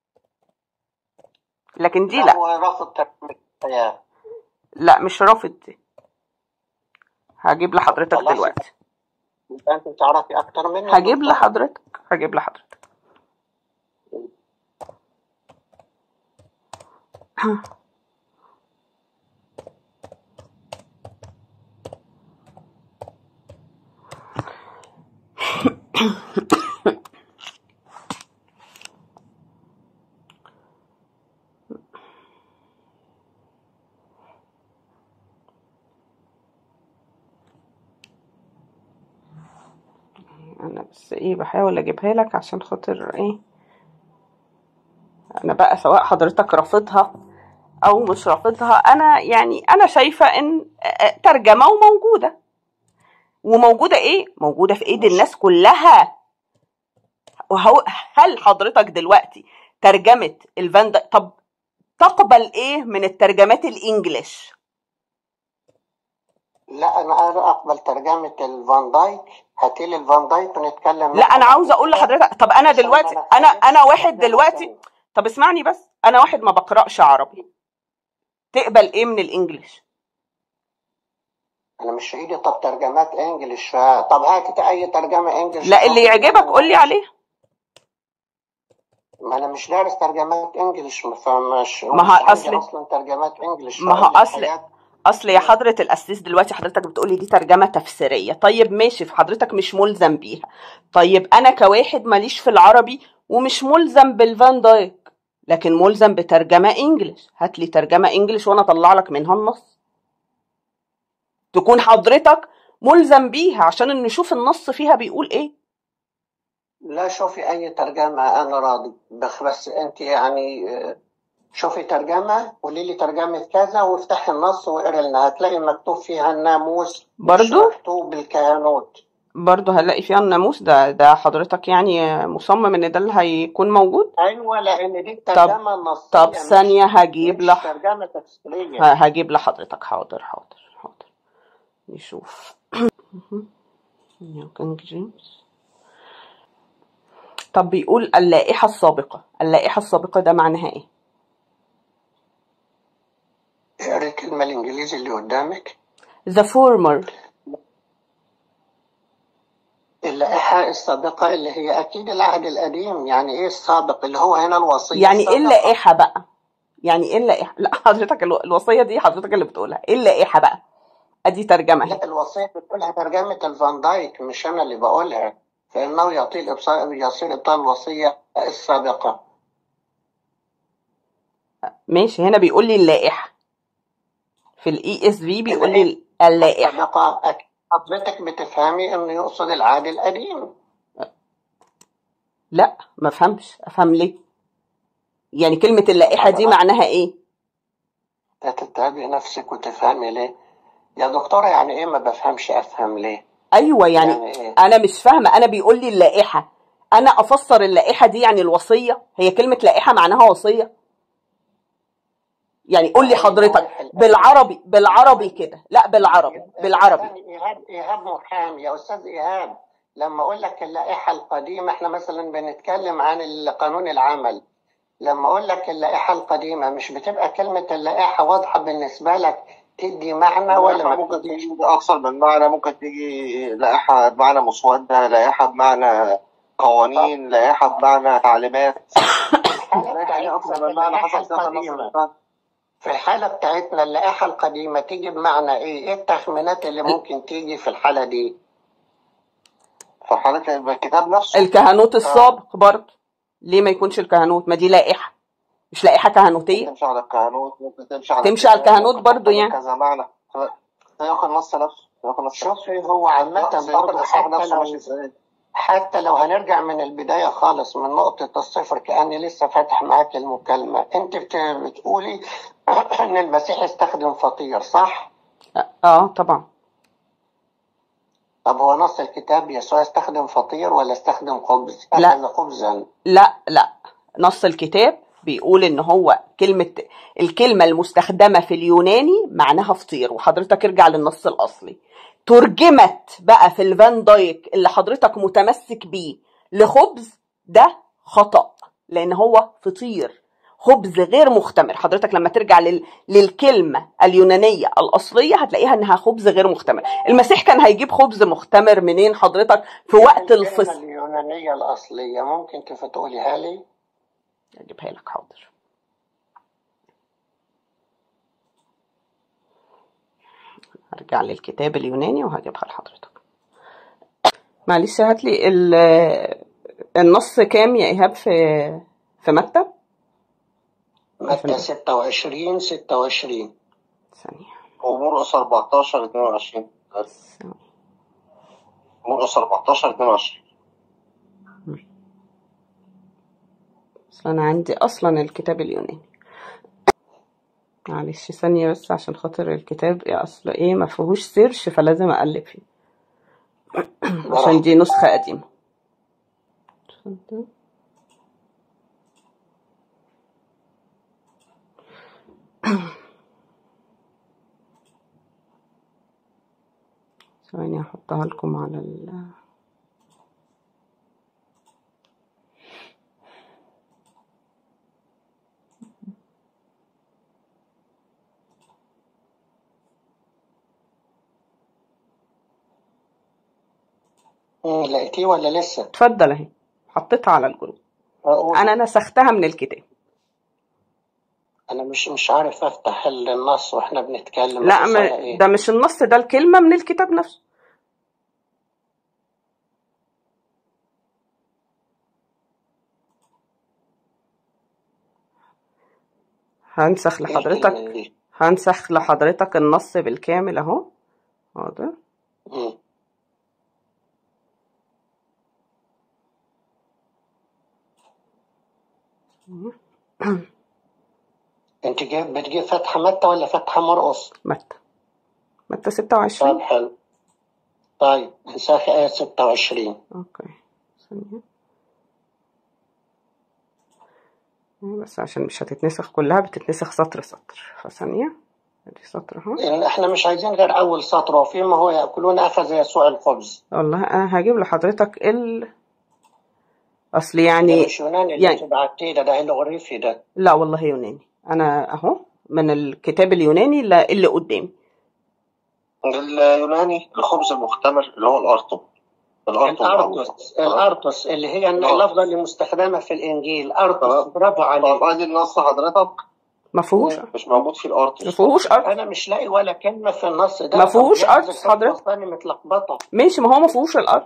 [SPEAKER 2] لكن دي
[SPEAKER 1] لا
[SPEAKER 2] لا
[SPEAKER 1] هو رافض ترجمة الحياة
[SPEAKER 2] لا مش رافض دي هجيب
[SPEAKER 1] طب
[SPEAKER 2] لحضرتك
[SPEAKER 1] خلاص
[SPEAKER 2] دلوقتي
[SPEAKER 1] يبقى أنت تعرفي أكتر مني يا
[SPEAKER 2] هجيب
[SPEAKER 1] دكتورة
[SPEAKER 2] لحضرتك هجيب لحضرتك انا بس ايه بحاول اجيبها لك عشان خاطر ايه انا بقى سواء حضرتك رافضها او مش رافضها انا يعني انا شايفة ان آه، ترجمة وموجودة وموجودة ايه موجودة في ايد
[SPEAKER 1] مش
[SPEAKER 2] الناس كلها وهو هل حضرتك دلوقتي ترجمة الفان دا- طب تقبل ايه من الترجمات الانجليش
[SPEAKER 1] لا أنا أنا أقبل ترجمة الفان دايك هاتيلي الفان دايك ونتكلم
[SPEAKER 2] لا انا
[SPEAKER 1] ناخد
[SPEAKER 2] عاوزه اقول
[SPEAKER 1] الكتاب
[SPEAKER 2] لحضرتك طب انا
[SPEAKER 1] عشان ما
[SPEAKER 2] دلوقتي انا
[SPEAKER 1] نختلفش
[SPEAKER 2] انا واحد
[SPEAKER 1] ترجمة
[SPEAKER 2] دلوقتي
[SPEAKER 1] تانية
[SPEAKER 2] طب اسمعني بس انا واحد ما بقراش عربي تقبل ايه من الانجليش
[SPEAKER 1] أنا مش في إيدي طب ترجمات إنجليش ف... طب هاتي أي ترجمة إنجليش
[SPEAKER 2] لا اللي
[SPEAKER 1] وحطي
[SPEAKER 2] يعجبك قول لي
[SPEAKER 1] ونناقش
[SPEAKER 2] عليه
[SPEAKER 1] ما أنا مش دارس ترجمات إنجليش فمش
[SPEAKER 2] ما
[SPEAKER 1] ومش
[SPEAKER 2] هو
[SPEAKER 1] عندي
[SPEAKER 2] اصل
[SPEAKER 1] أصلا ترجمات إنجليش
[SPEAKER 2] ما هو
[SPEAKER 1] فقبل
[SPEAKER 2] اصل
[SPEAKER 1] الحياة
[SPEAKER 2] اصل يا حضرة القسيس دلوقتي حضرتك بتقولي دي ترجمة تفسيرية طيب ماشي حضرتك مش ملزم بيها طيب انا كواحد ماليش في العربي ومش ملزم بالفان دايك لكن ملزم بترجمة انجليش هات لي ترجمة انجليش وانا اطلع لك منها النص تكون حضرتك ملزم بيها عشان نشوف النص فيها بيقول ايه
[SPEAKER 1] لا شوفي أي ترجمة أنا راضي بس, بس أنت يعني آه، شوفي ترجمة قولي لي ترجمة كذا وافتحي النص واقري لنا هتلاقي مكتوب فيها الناموس مش
[SPEAKER 2] برضو
[SPEAKER 1] مكتوب بالكهنوت
[SPEAKER 2] برضو هنلاقي فيها الناموس ده ده حضرتك يعني مصمم ان ده اللي هيكون موجود
[SPEAKER 1] أيوة لأن دي
[SPEAKER 2] طب
[SPEAKER 1] الترجمة
[SPEAKER 2] طب
[SPEAKER 1] النصية مش
[SPEAKER 2] ثانية هجيب
[SPEAKER 1] مش
[SPEAKER 2] لح
[SPEAKER 1] ترجمة تفسيرية
[SPEAKER 2] ه- هجيب لحضرتك حاضر حاضر حاضر نشوف نيو كينج جيمس طب بيقول اللائحة السابقة اللائحة السابقة ده معناها ايه
[SPEAKER 1] اقري الكلمة الإنجليزي اللي قدامك
[SPEAKER 2] the former
[SPEAKER 1] اللائحة السابقة اللي هي أكيد العهد القديم يعني إيه السابق اللي هو هنا الوصية
[SPEAKER 2] يعني ايه
[SPEAKER 1] السابقة
[SPEAKER 2] اللائحة بقى يعني ايه اللائحة لا حضرتك الو- الوصية دي حضرتك اللي بتقولها ايه اللائحة بقى ادي ترجمة اهي
[SPEAKER 1] لا الوصية بتقولها ترجمة الفان دايك مش أنا اللي بقولها فإنه يطيل إبصار يصير إبطال الوصية السابقة
[SPEAKER 2] ماشي هنا بيقول لي اللائحة في الاي اس في بيقول
[SPEAKER 1] اللائحة
[SPEAKER 2] لي اللائحة
[SPEAKER 1] السابقة أكيد حضرتك بتفهمي إنه يقصد العهد القديم
[SPEAKER 2] لا ما فهمش افهم ليه يعني كلمة اللائحة دي
[SPEAKER 1] طبعا
[SPEAKER 2] معناها ايه
[SPEAKER 1] تتعبي نفسك وتفهمي ليه يا دكتورة يعني إيه ما بفهمش أفهم ليه
[SPEAKER 2] ايوه يعني
[SPEAKER 1] يعني إيه
[SPEAKER 2] انا مش فاهمة انا بيقول لي اللائحة انا افسر اللائحة دي يعني الوصية هي كلمة لائحة معناها وصية يعني قول لي
[SPEAKER 1] ما هي
[SPEAKER 2] حضرتك
[SPEAKER 1] اللوائح القديمة
[SPEAKER 2] بالعربي بالعربي كده لا بالعربي بالعربي
[SPEAKER 1] استني إيهاب إيهاب محامي يا أستاذ إيهاب لما اقول لك اللائحه القديمه احنا مثلا بنتكلم عن قانون العمل لما اقول لك اللائحه القديمه مش بتبقى كلمه اللائحه واضحه بالنسبه لك تدي معنى ولا ما
[SPEAKER 3] ممكن
[SPEAKER 1] تديش
[SPEAKER 3] تيجي أكثر من معنى ممكن تيجي لائحة بمعنى مسودة لائحة بمعنى قوانين لائحة بمعنى تعليمات
[SPEAKER 1] الحاله
[SPEAKER 3] لائحة هي
[SPEAKER 1] بتاعتنا
[SPEAKER 3] أكثر
[SPEAKER 1] في
[SPEAKER 3] من معنى
[SPEAKER 1] اللائحه
[SPEAKER 3] حسب سياق النص
[SPEAKER 1] القديمه
[SPEAKER 3] اللي
[SPEAKER 1] في الحاله بتاعتنا اللائحه القديمه تيجي بمعنى ايه؟ ايه التخمينات اللي ممكن تيجي في الحاله دي؟
[SPEAKER 3] في حالة الكتاب نفسه
[SPEAKER 2] الكهنوت
[SPEAKER 1] اه
[SPEAKER 2] السابق برضه ليه ما يكونش الكهنوت ما دي لائحة مش لائحة
[SPEAKER 3] ممكن
[SPEAKER 2] كهنوتية
[SPEAKER 3] تمشي على الكهنوت ممكن تمشي على
[SPEAKER 2] تمشي على
[SPEAKER 3] الكتاب
[SPEAKER 2] الكهنوت
[SPEAKER 3] ممكن
[SPEAKER 2] برضه
[SPEAKER 3] تحتمل
[SPEAKER 2] يعني
[SPEAKER 3] كذا معنى سياق النص نفسه سياق النص نفسه
[SPEAKER 1] شوفي هو عامه
[SPEAKER 3] لا سياق
[SPEAKER 1] برضه
[SPEAKER 3] الإصحاح
[SPEAKER 1] حتى
[SPEAKER 3] نفسه ماشي
[SPEAKER 1] لو
[SPEAKER 3] ازاي
[SPEAKER 1] حتى لو هنرجع من البداية خالص من نقطة الصفر كأني لسه فاتح معاك المكالمة أنت بت- بتقولي إن المسيح استخدم فطير صح؟
[SPEAKER 2] اه طبعا
[SPEAKER 1] طب هو نص الكتاب يسوع استخدم فطير ولا استخدم خبز؟
[SPEAKER 2] لا
[SPEAKER 1] أخذ خبزا
[SPEAKER 2] لا لا نص الكتاب بيقول ان هو كلمة الكلمة المستخدمة في اليوناني معناها فطير وحضرتك ارجع للنص الاصلي ترجمت بقى في الفان دايك اللي حضرتك متمسك بيه لخبز ده خطأ لان هو فطير خبز غير مختمر حضرتك لما ترجع لل... للكلمة اليونانية الأصلية هتلاقيها إنها خبز غير مختمر المسيح كان هيجيب خبز مختمر منين حضرتك في وقت
[SPEAKER 1] الكلمة
[SPEAKER 2] الفصل
[SPEAKER 1] اليونانية الأصلية ممكن كيف تقوليها لي؟
[SPEAKER 2] أجيبها لك حاضر هرجع للكتاب اليوناني وهجيبها لحضرتك معلش هات لي ال- النص كام يا إيهاب في في متى
[SPEAKER 1] متى
[SPEAKER 2] عشان
[SPEAKER 1] 26 26
[SPEAKER 2] ثانية
[SPEAKER 3] ومرقس 14 22
[SPEAKER 2] ثانية.
[SPEAKER 3] مرقس 14 22
[SPEAKER 2] أصل أنا عندي أصلا الكتاب اليوناني معلش ثانية بس عشان خاطر الكتاب إيه أصل إيه ما فيهوش سيرش فلازم أقلب فيه عشان
[SPEAKER 1] براحتك
[SPEAKER 2] دي نسخة قديمة ثواني هحطها لكم على ال
[SPEAKER 1] مم، لقيتيه ولا لسه؟
[SPEAKER 2] اتفضل اهي حطيتها على الجروب
[SPEAKER 1] أقول
[SPEAKER 2] انا نسختها من الكتاب
[SPEAKER 1] أنا مش مش عارف أفتح النص وإحنا بنتكلم
[SPEAKER 2] لا
[SPEAKER 1] الرسالة
[SPEAKER 2] ما
[SPEAKER 1] إيه؟
[SPEAKER 2] ده مش النص ده الكلمة من الكتاب نفسه هنسخ
[SPEAKER 1] إيه
[SPEAKER 2] لحضرتك
[SPEAKER 1] الكلمة دي؟
[SPEAKER 2] هنسخ لحضرتك النص بالكامل اهو حاضر
[SPEAKER 1] مم. أنت جايب بتجيب فتحة متى ولا فتحة مرقص؟
[SPEAKER 2] متى متى
[SPEAKER 1] طيب
[SPEAKER 2] 26
[SPEAKER 1] حلو طيب انساخ آية 26
[SPEAKER 2] اوكي ثانية بس عشان مش هتتنسخ كلها بتتنسخ سطر سطر فثانية ادي سطر اهو
[SPEAKER 1] لأن إحنا مش عايزين غير أول سطر وفيما هو يأكلون أخذ يسوع الخبز
[SPEAKER 2] والله انا هجيب لحضرتك ال اصل
[SPEAKER 1] ده
[SPEAKER 2] يعني
[SPEAKER 1] مش يوناني اللي أنت
[SPEAKER 2] يعني
[SPEAKER 1] بعتيه ده ده هيلوغريفي ده
[SPEAKER 2] لا والله يوناني انا اهو من الكتاب اليوناني اللي اللي قدامي
[SPEAKER 3] اليوناني الخبز المختمر اللي هو الأرطب الأرطب أو
[SPEAKER 1] الأرتس الأرتس اللي هي اللفظة اللي مستخدمة في الإنجيل أرتس
[SPEAKER 3] تمام
[SPEAKER 1] برافو
[SPEAKER 3] طب
[SPEAKER 1] عليك
[SPEAKER 3] ادي النص حضرتك
[SPEAKER 2] ما فيهوش
[SPEAKER 3] مش موجود في
[SPEAKER 2] ما
[SPEAKER 3] الارتس
[SPEAKER 2] فيهوش ارض
[SPEAKER 1] أنا مش لاقي ولا كلمة في النص ده
[SPEAKER 2] ما
[SPEAKER 1] طب
[SPEAKER 2] فيهوش
[SPEAKER 1] جايز
[SPEAKER 2] ارض
[SPEAKER 1] الكلمة
[SPEAKER 2] حضرتك
[SPEAKER 1] الثانية متلخبطة
[SPEAKER 2] ماشي ما هو ما فيهوش الارض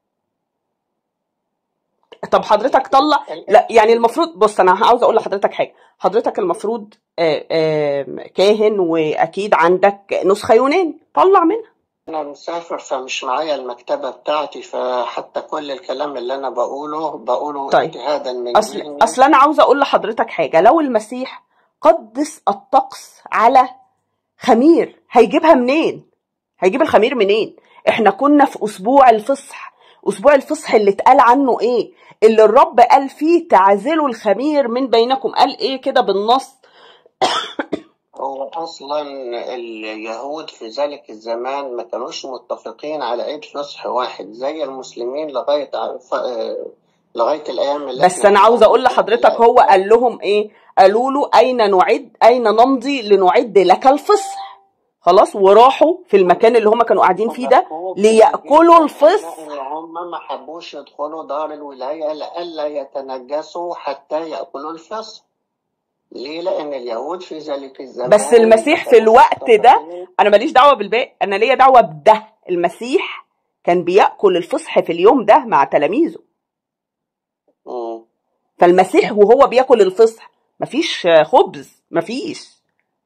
[SPEAKER 2] طب حضرتك طلع
[SPEAKER 1] ال-
[SPEAKER 2] لا يعني المفروض بص انا عاوز اقول لحضرتك حاجه حضرتك المفروض آه، آه، كاهن واكيد عندك نسخه يوناني طلع منها
[SPEAKER 1] أنا مسافر فمش معايا المكتبة بتاعتي فحتى كل الكلام اللي أنا بقوله بقوله
[SPEAKER 2] طيب
[SPEAKER 1] اجتهادا من
[SPEAKER 2] اصل
[SPEAKER 1] ذهني
[SPEAKER 2] اصل انا عاوزه اقول لحضرتك حاجه لو المسيح قدس الطقس على خمير هيجيبها منين هيجيب الخمير منين احنا كنا في اسبوع الفصح اسبوع الفصح اللي اتقال عنه ايه اللي الرب قال فيه تعزلوا الخمير من بينكم قال ايه كده بالنص
[SPEAKER 1] هو أصلا اليهود في ذلك الزمان ما كانوش متفقين على عيد فصح واحد زي المسلمين لغاية ف- لغاية الأيام اللي
[SPEAKER 2] بس
[SPEAKER 1] احنا
[SPEAKER 2] انا
[SPEAKER 1] فيها
[SPEAKER 2] عاوزه اقول لحضرتك
[SPEAKER 1] دلوقتي
[SPEAKER 2] هو قال لهم ايه قالوا له اين نعد اين نمضي لنعد لك الفصح خلاص وراحوا في المكان اللي هم كانوا قاعدين فيه ده
[SPEAKER 1] خوف
[SPEAKER 2] ليأكلوا
[SPEAKER 1] جدا
[SPEAKER 2] الفصح
[SPEAKER 1] إن هم ما حبوش يدخلوا دار الولاية لئلا يتنجسوا حتى يأكلوا الفصح ليه؟ لأن اليهود في ذلك الزمان
[SPEAKER 2] بس
[SPEAKER 1] ما
[SPEAKER 2] المسيح في
[SPEAKER 1] كانوش
[SPEAKER 2] الوقت ده
[SPEAKER 1] متفقين
[SPEAKER 2] انا ماليش دعوه بالباقي انا ليا دعوه بده المسيح كان بياكل الفصح في اليوم ده مع تلاميذه
[SPEAKER 1] مم.
[SPEAKER 2] فالمسيح وهو بياكل الفصح مفيش خبز مفيش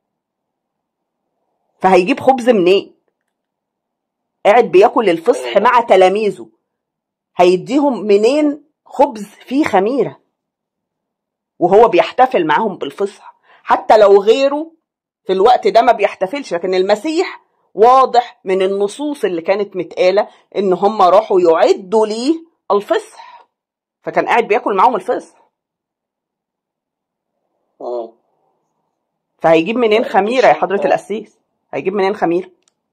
[SPEAKER 2] فهيجيب خبز منين قاعد بياكل الفصح مع تلاميذه هيديهم منين خبز فيه خميره وهو بيحتفل معاهم بالفصح حتى لو غيره في الوقت ده ما بيحتفلش لكن المسيح واضح من النصوص اللي كانت متقالة ان هم راحوا يعدوا ليه الفصح فكان قاعد بياكل معاهم الفصح
[SPEAKER 1] مم.
[SPEAKER 2] فهيجيب منين
[SPEAKER 1] انت
[SPEAKER 2] خميرة يا حضرة
[SPEAKER 1] شايفة
[SPEAKER 2] القسيس هيجيب منين خميرة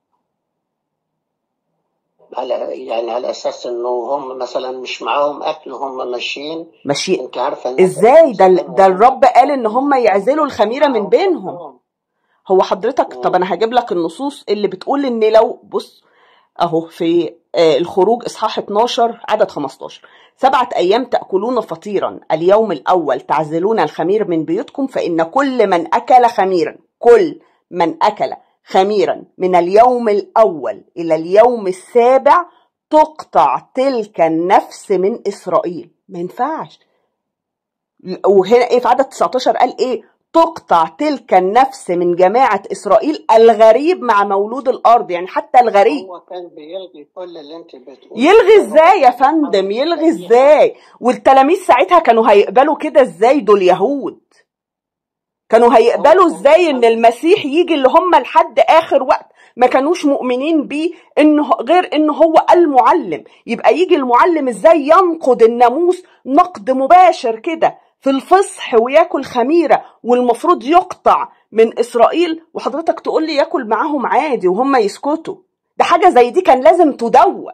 [SPEAKER 1] على يعني على اساس انه هم مثلا مش معاهم اكل هم ماشيين
[SPEAKER 2] ماشي
[SPEAKER 1] انت عارفه الناس
[SPEAKER 2] ازاي ده
[SPEAKER 1] مثلا
[SPEAKER 2] ده الرب قال ان هم يعزلوا الخميرة من
[SPEAKER 1] معاهم
[SPEAKER 2] بينهم
[SPEAKER 1] اكلهم
[SPEAKER 2] هو حضرتك طب
[SPEAKER 1] مم.
[SPEAKER 2] انا هجيب لك النصوص اللي بتقول ان لو بص اهو في آه، الخروج اصحاح 12 عدد 15 سبعة ايام تاكلون فطيرا اليوم الاول تعزلون الخمير من بيوتكم فان كل من اكل خميرا كل من اكل خميرا من اليوم الاول الى اليوم السابع تقطع تلك النفس من اسرائيل ما ينفعش وهنا ايه في عدد 19 قال ايه تقطع تلك النفس من جماعة إسرائيل الغريب مع مولود الأرض يعني حتى الغريب
[SPEAKER 1] هو كان بيلغي كل اللي انت بتقوليه
[SPEAKER 2] يلغي
[SPEAKER 1] ده هو
[SPEAKER 2] ازاي يا
[SPEAKER 1] كان بيحاول
[SPEAKER 2] فندم يلغي
[SPEAKER 1] يخليها
[SPEAKER 2] ازاي والتلاميذ ساعتها كانوا هيقبلوا كده ازاي دول يهود كانوا
[SPEAKER 1] هو
[SPEAKER 2] هيقبلوا
[SPEAKER 1] كان
[SPEAKER 2] ازاي ان
[SPEAKER 1] بيحاول
[SPEAKER 2] المسيح يجي اللي هم لحد اخر وقت ما كانوش مؤمنين بيه انه غير انه هو المعلم يبقى يجي المعلم ازاي ينقض الناموس نقد مباشر كده في الفصح وياكل خميره والمفروض يقطع من اسرائيل وحضرتك تقول لي ياكل معاهم عادي وهم يسكتوا ده حاجه زي دي كان لازم تدون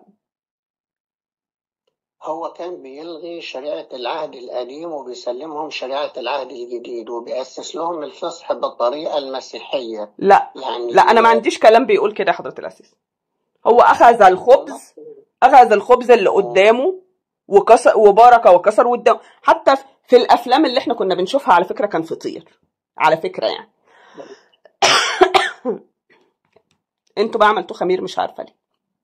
[SPEAKER 1] هو كان بيلغي شريعة العهد القديم وبيسلمهم شريعة العهد الجديد وبيأسس لهم الفصح بالطريقة المسيحية
[SPEAKER 2] لا
[SPEAKER 1] يعني
[SPEAKER 2] لا انا ما عنديش كلام بيقول كده يا حضره الاسيس هو اخذ
[SPEAKER 1] والله
[SPEAKER 2] الخبز اخذ الخبز اللي قدامه وكسر وبارك وكسر قدامه حتى في الافلام اللي احنا كنا بنشوفها على فكره كان فطير على فكره يعني انتوا بقى عملتوا خمير مش عارفه ليه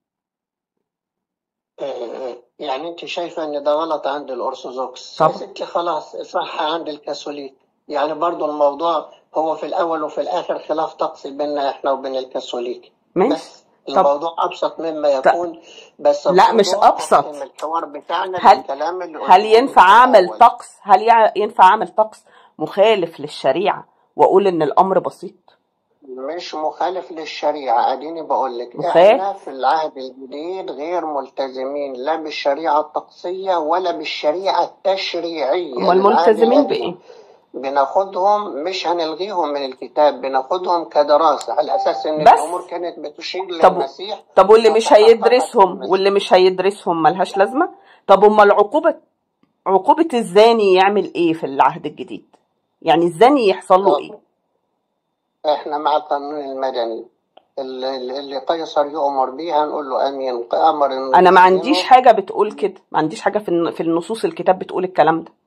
[SPEAKER 1] آه، يعني انت شايفة ان ده غلط عند الارثوذكس يا
[SPEAKER 2] طبعا
[SPEAKER 1] ستي خلاص صح عند الكاثوليك يعني برضو الموضوع هو في الاول وفي الاخر خلاف طقسي بيننا احنا وبين الكاثوليك
[SPEAKER 2] ماشي
[SPEAKER 1] بس
[SPEAKER 2] طب
[SPEAKER 1] الموضوع ابسط مما
[SPEAKER 2] ط-
[SPEAKER 1] يكون بس
[SPEAKER 2] لا مش
[SPEAKER 1] برضو
[SPEAKER 2] ابسط
[SPEAKER 1] اختم الحوار بتاعنا
[SPEAKER 2] هل
[SPEAKER 1] بالكلام اللي
[SPEAKER 2] هل
[SPEAKER 1] قلته لك
[SPEAKER 2] ينفع
[SPEAKER 1] في
[SPEAKER 2] اعمل
[SPEAKER 1] الاول
[SPEAKER 2] طقس هل يع- ينفع اعمل طقس مخالف للشريعه واقول ان الامر بسيط
[SPEAKER 1] مش مخالف للشريعة أديني بقول لك
[SPEAKER 2] مخالف
[SPEAKER 1] إحنا في العهد الجديد غير ملتزمين لا بالشريعة الطقسية ولا بالشريعة التشريعية
[SPEAKER 2] امال
[SPEAKER 1] للعهد
[SPEAKER 2] ملتزمين
[SPEAKER 1] القديم
[SPEAKER 2] بايه
[SPEAKER 1] بناخدهم مش هنلغيهم من الكتاب بناخدهم كدراسة على أساس إن
[SPEAKER 2] بس
[SPEAKER 1] الأمور كانت بتشير
[SPEAKER 2] طب
[SPEAKER 1] للمسيح
[SPEAKER 2] طب واللي مش
[SPEAKER 1] وتتحققت في
[SPEAKER 2] هيدرسهم
[SPEAKER 1] المسيح
[SPEAKER 2] واللي مش هيدرسهم ملهاش لازمة طب امال عقوبة عقوبة الزاني يعمل ايه في العهد الجديد يعني الزاني يحصل له ايه
[SPEAKER 1] إحنا مع القانون المدني اللي اللي قيصر يؤمر بيه هنقول له أمين أمر إنه
[SPEAKER 2] انا ما عنديش
[SPEAKER 1] يسجنه
[SPEAKER 2] حاجة بتقول كده ما عنديش حاجة في الن- في النصوص الكتاب بتقول الكلام ده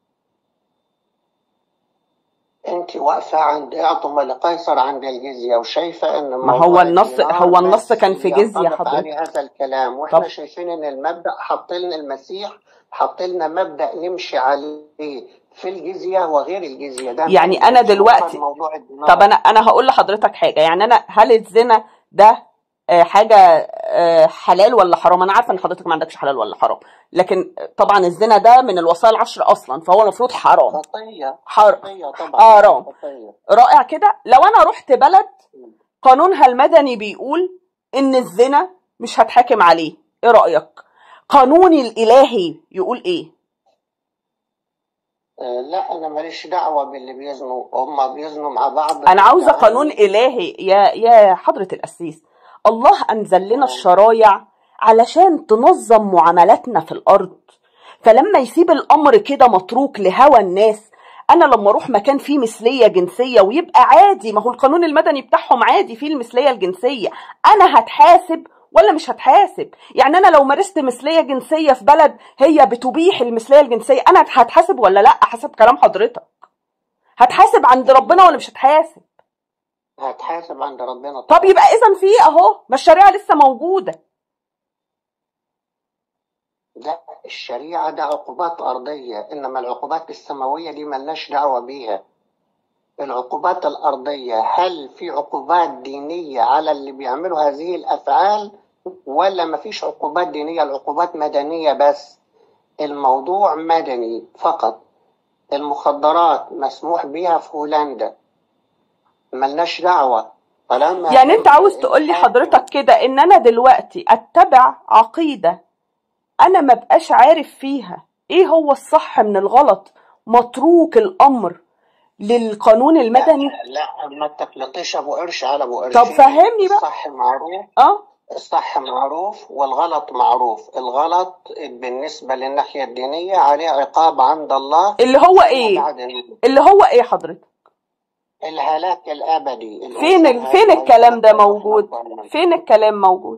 [SPEAKER 1] انت واقفة عند اعطوا لقيصر عند الجزية وشايفة ان
[SPEAKER 2] ما هو
[SPEAKER 1] موضوع
[SPEAKER 2] النص
[SPEAKER 1] الدينار
[SPEAKER 2] هو النص
[SPEAKER 1] بس
[SPEAKER 2] كان في جزية
[SPEAKER 1] ينطبق
[SPEAKER 2] حضرتك
[SPEAKER 1] عليه هذا الكلام واحنا
[SPEAKER 2] طب
[SPEAKER 1] شايفين ان المبدأ حط لنا المسيح حط لنا مبدأ نمشي عليه في الجزية وغير الجزية ده ما
[SPEAKER 2] يعني انا
[SPEAKER 1] ينفعش نوصل
[SPEAKER 2] دلوقتي
[SPEAKER 1] موضوع
[SPEAKER 2] طب
[SPEAKER 1] الدينار
[SPEAKER 2] انا انا هقول لحضرتك حاجة يعني انا هل الزنا ده آه، حاجة آه، حلال ولا حرام انا عارفة ان حضرتك ما عندكش حلال ولا حرام لكن طبعا الزنا ده من الوصايا العشر اصلا فهو المفروض حرام
[SPEAKER 1] خطية
[SPEAKER 2] حر...
[SPEAKER 1] خطية طبعا
[SPEAKER 2] حرام
[SPEAKER 1] خطية
[SPEAKER 2] رائع كده لو انا رحت بلد قانونها المدني بيقول ان الزنا مش هتحاكم عليه ايه رأيك قانوني الالهي يقول ايه
[SPEAKER 1] آه، لا انا ماليش دعوه باللي بيزنوا هم بيزنوا مع بعض
[SPEAKER 2] انا عاوزه
[SPEAKER 1] بالتعاون.
[SPEAKER 2] قانون الهي يا يا حضره القسيس الله انزل لنا الشرايع علشان تنظم معاملاتنا في الارض فلما يسيب الامر كده متروك لهوى الناس انا لما اروح مكان فيه مثليه جنسيه ويبقى عادي ما هو القانون المدني بتاعهم عادي فيه المثليه الجنسيه انا هتحاسب ولا مش هتحاسب يعني انا لو مارست مثليه جنسيه في بلد هي بتبيح المثليه الجنسيه انا هتحاسب ولا لا حسب كلام حضرتك هتحاسب عند ربنا ولا مش هتحاسب
[SPEAKER 1] هتحاسب عند ربنا
[SPEAKER 2] طب يبقى اذا في اهو ما الشريعه لسه موجوده
[SPEAKER 1] لا الشريعة ده عقوبات أرضية إنما العقوبات السماوية دي ملناش دعوة بيها العقوبات الأرضية هل في عقوبات دينية على اللي بيعملوا هذه الأفعال ولا مفيش عقوبات دينية العقوبات مدنية بس الموضوع مدني فقط المخدرات مسموح بيها في هولندا ملناش دعوة طالما
[SPEAKER 2] يعني انت عاوز تقول لي
[SPEAKER 1] الحاكم-
[SPEAKER 2] حضرتك كده ان انا دلوقتي اتبع عقيده انا ما بقاش عارف فيها ايه هو الصح من الغلط متروك الامر للقانون المدني
[SPEAKER 1] لا ما تخلطيش ابو قرش على ابو قرش
[SPEAKER 2] طب فهمني بقى.
[SPEAKER 1] الصح معروف
[SPEAKER 2] اه
[SPEAKER 1] الصح معروف والغلط معروف الغلط بالنسبة للناحية الدينية عليه عقاب عند الله
[SPEAKER 2] اللي هو ايه
[SPEAKER 1] بعد ال-
[SPEAKER 2] اللي هو ايه حضرتك
[SPEAKER 1] الهلاك الأبدي
[SPEAKER 2] فين ال... فين الكلام ده موجود فين الكلام موجود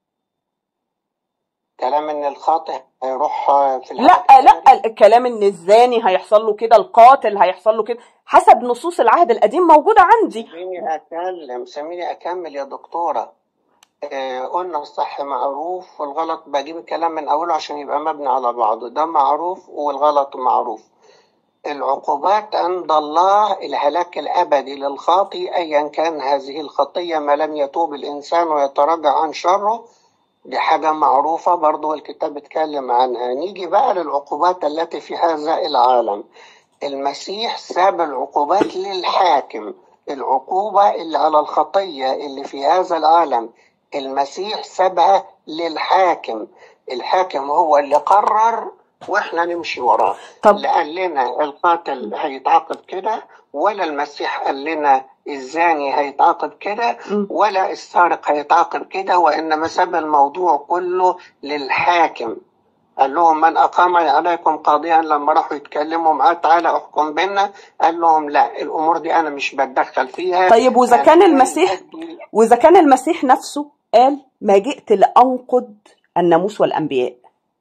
[SPEAKER 1] كلام ان الخاطئ هيروح في
[SPEAKER 2] لا
[SPEAKER 1] الهلاك
[SPEAKER 2] لا
[SPEAKER 1] الأبدي.
[SPEAKER 2] الكلام ان الزاني هيحصل له كده القاتل هيحصل له كده حسب نصوص العهد القديم موجوده عندي
[SPEAKER 1] سميني أكلم سميني أكمل يا دكتورة آه، قلنا الصح معروف والغلط بجيب الكلام من أوله عشان يبقى مبني على بعضه ده معروف والغلط معروف العقوبات عند الله الهلاك الأبدي للخاطي أيا كان هذه الخطية ما لم يتوب الإنسان ويتراجع عن شره دي حاجة معروفة برضو الكتاب اتكلم عنها نيجي بقى للعقوبات التي في هذا العالم المسيح ساب العقوبات للحاكم العقوبة اللي على الخطية اللي في هذا العالم المسيح سابها للحاكم الحاكم هو اللي قرر واحنا نمشي وراه
[SPEAKER 2] طب
[SPEAKER 1] لا قال لنا القاتل هيتعاقب كده ولا المسيح قال لنا الزاني هيتعاقب كده
[SPEAKER 2] م.
[SPEAKER 1] ولا السارق هيتعاقب كده وانما ساب الموضوع كله للحاكم قال لهم من اقام عليكم قاضيا لما راحوا يتكلموا معاه تعالى احكم بينا قال لهم لا الامور دي انا مش بتدخل فيها
[SPEAKER 2] طيب واذا
[SPEAKER 1] أنا
[SPEAKER 2] كان
[SPEAKER 1] جاي
[SPEAKER 2] المسيح
[SPEAKER 1] أدي
[SPEAKER 2] واذا كان المسيح نفسه قال ما جئت لانقض الناموس والانبياء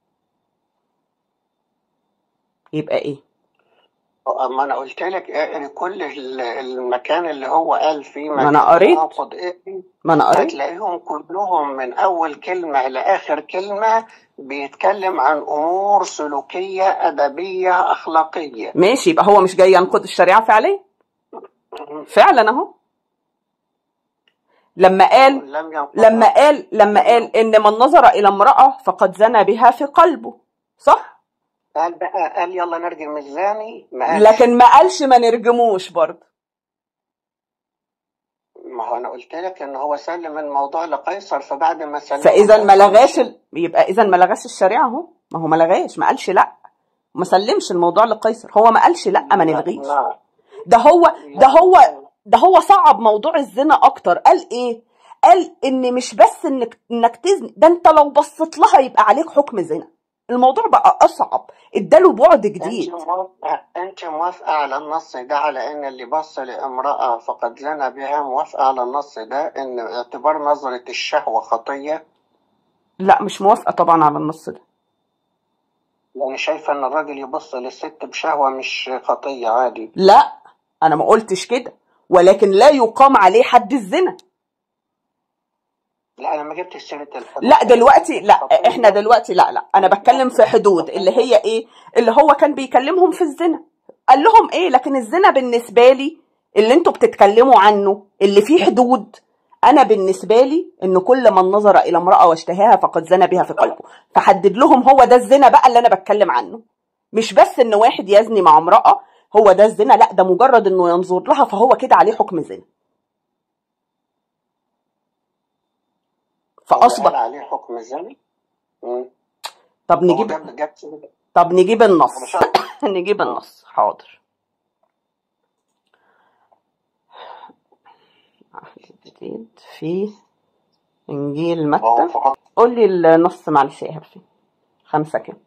[SPEAKER 2] يبقى ايه
[SPEAKER 1] اما انا قلت لك إيه كل ال- المكان اللي هو قال فيه
[SPEAKER 2] ما أنا قريت.
[SPEAKER 1] تناقض ايه
[SPEAKER 2] ما انا قريت
[SPEAKER 1] هتلاقيهم كلهم من اول كلمه لاخر كلمه بيتكلم عن امور سلوكيه ادبيه اخلاقيه
[SPEAKER 2] ماشي يبقى هو مش جاي ينقض الشريعه فعليا فعلا اهو لما قال
[SPEAKER 1] لم ينقضها.
[SPEAKER 2] لما قال لما قال ان من نظر الى امراه فقد زنى بها في قلبه صح
[SPEAKER 1] قال بقى قال يلا نرجم الزاني ما قالش
[SPEAKER 2] لكن ما قالش ما نرجموش برضه
[SPEAKER 1] ما هو انا قلت لك ان هو سلم الموضوع لقيصر فبعد ما سلم
[SPEAKER 2] فاذا ما لغاش ال... يبقى اذا ما لغاش الشريعه اهو ما هو ما لغاش ما قالش لا ما سلمش الموضوع لقيصر هو ما قالش لا ما نلغيش
[SPEAKER 1] لا
[SPEAKER 2] ده هو ده هو ده هو صعب موضوع الزنا اكتر قال ايه قال ان مش بس انك انك تزني ده انت لو بصيت لها يبقى عليك حكم زنا الموضوع بقى اصعب اداله بعد
[SPEAKER 1] انت
[SPEAKER 2] جديد
[SPEAKER 1] موافقه انت موافقه على النص ده على ان اللي بص لامراه فقد زنى بها موافقه على النص ده ان اعتبار نظره الشهوه خطيه
[SPEAKER 2] لا مش موافقه طبعا على النص ده
[SPEAKER 1] يعني شايفه ان الراجل يبص للست بشهوه مش خطيه عادي
[SPEAKER 2] لا انا ما قلتش كده ولكن لا يقام عليه حد الزنا
[SPEAKER 1] لا انا ما جبتش سيره الحدود
[SPEAKER 2] لا دلوقتي لا احنا دلوقتي لا لا انا بتكلم في حدود اللي هي ايه اللي هو كان بيكلمهم في الزنا قال لهم ايه لكن الزنا بالنسبه لي اللي انتوا بتتكلموا عنه اللي فيه حدود انا بالنسبه لي ان كل من نظر الى امراه واشتهاها فقد زنى بها في قلبه فحدد لهم هو ده الزنا بقى اللي انا بتكلم عنه مش بس ان واحد يزني مع امراه هو ده الزنا لا ده مجرد انه ينظر لها فهو كده عليه حكم زنا
[SPEAKER 1] قال
[SPEAKER 2] فاصبح
[SPEAKER 1] عليه حكم الزنا مم.
[SPEAKER 2] طب
[SPEAKER 1] هو
[SPEAKER 2] نجيب
[SPEAKER 1] جاب جاب سيرة
[SPEAKER 2] طب نجيب النص
[SPEAKER 3] مش
[SPEAKER 2] نجيب النص حاضر جديد في إنجيل متى
[SPEAKER 3] موافق
[SPEAKER 2] قول لي النص معلش يا هبفي خمسة كام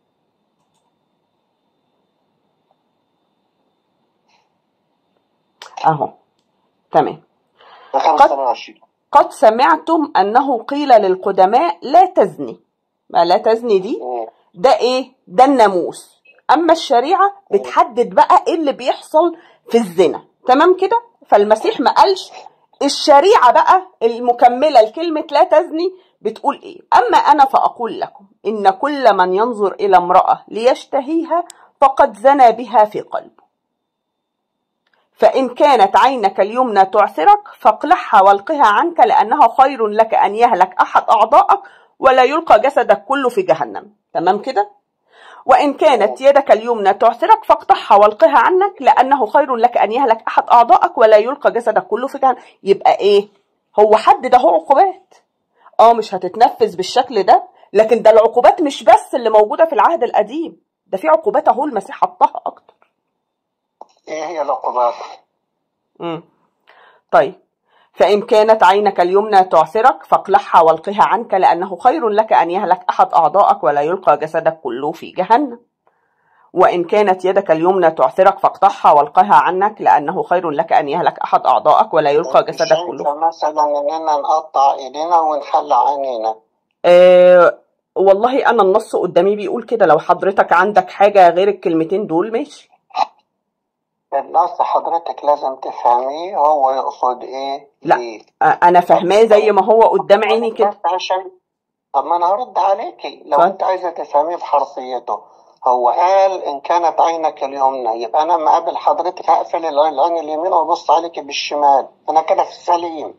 [SPEAKER 2] أهو تمام قد
[SPEAKER 3] 25
[SPEAKER 2] قد سمعتم أنه قيل للقدماء لا تزني ما لا تزني دي
[SPEAKER 3] مم.
[SPEAKER 2] ده ايه ده الناموس اما الشريعه بتحدد بقى ايه اللي بيحصل في الزنا تمام كده فالمسيح ما قالش الشريعه بقى المكمله لكلمه لا تزني بتقول ايه اما انا فاقول لكم ان كل من ينظر الى امراه ليشتهيها فقد زنى بها في قلبه فإن كانت عينك اليمنى تعثرك فاقلعها والقها عنك لأنه خير لك أن يهلك أحد أعضائك ولا يلقى جسدك كله في جهنم تمام كده وإن كانت يدك اليمنى تعثرك فاقطعها والقها عنك لأنه خير لك أن يهلك أحد أعضائك ولا يلقى جسدك كله في جهنم يبقى إيه هو حدد أهو عقوبات اه مش هتتنفذ بالشكل ده لكن ده العقوبات مش بس اللي موجودة في العهد القديم ده في عقوبات اهو المسيح حطها أكتر
[SPEAKER 1] ايه هي العقوبات؟
[SPEAKER 2] مم. طيب فإن كانت عينك اليمنى تعثرك فاقلعها والقها عنك لأنه خير لك أن يهلك أحد أعضائك ولا يلقى جسدك كله في جهنم وإن كانت يدك اليمنى تعثرك فاقطعها والقها عنك لأنه خير لك أن يهلك أحد أعضائك ولا يلقى
[SPEAKER 1] انت
[SPEAKER 2] جسدك كله
[SPEAKER 1] شايفه مثلا اننا نقطع ايدينا ونخلع عينينا
[SPEAKER 2] آه والله أنا النص قدامي بيقول كده لو حضرتك عندك حاجة غير الكلمتين دول ماشي
[SPEAKER 1] النص حضرتك لازم تفهميه هو يقصد ايه
[SPEAKER 2] لا
[SPEAKER 1] ليه
[SPEAKER 2] آه أنا فاهماه زي ما هو قدام عيني كده
[SPEAKER 1] بس عشان طب ما انا هرد عليكي لو
[SPEAKER 2] اتفضل
[SPEAKER 1] انت عايزه تفهميه بحرفيته هو قال ان كانت عينك اليمنى يبقى انا لما اقابل حضرتك هقفل العين العين اليمين وابص عليكي بالشمال انا كده في السليم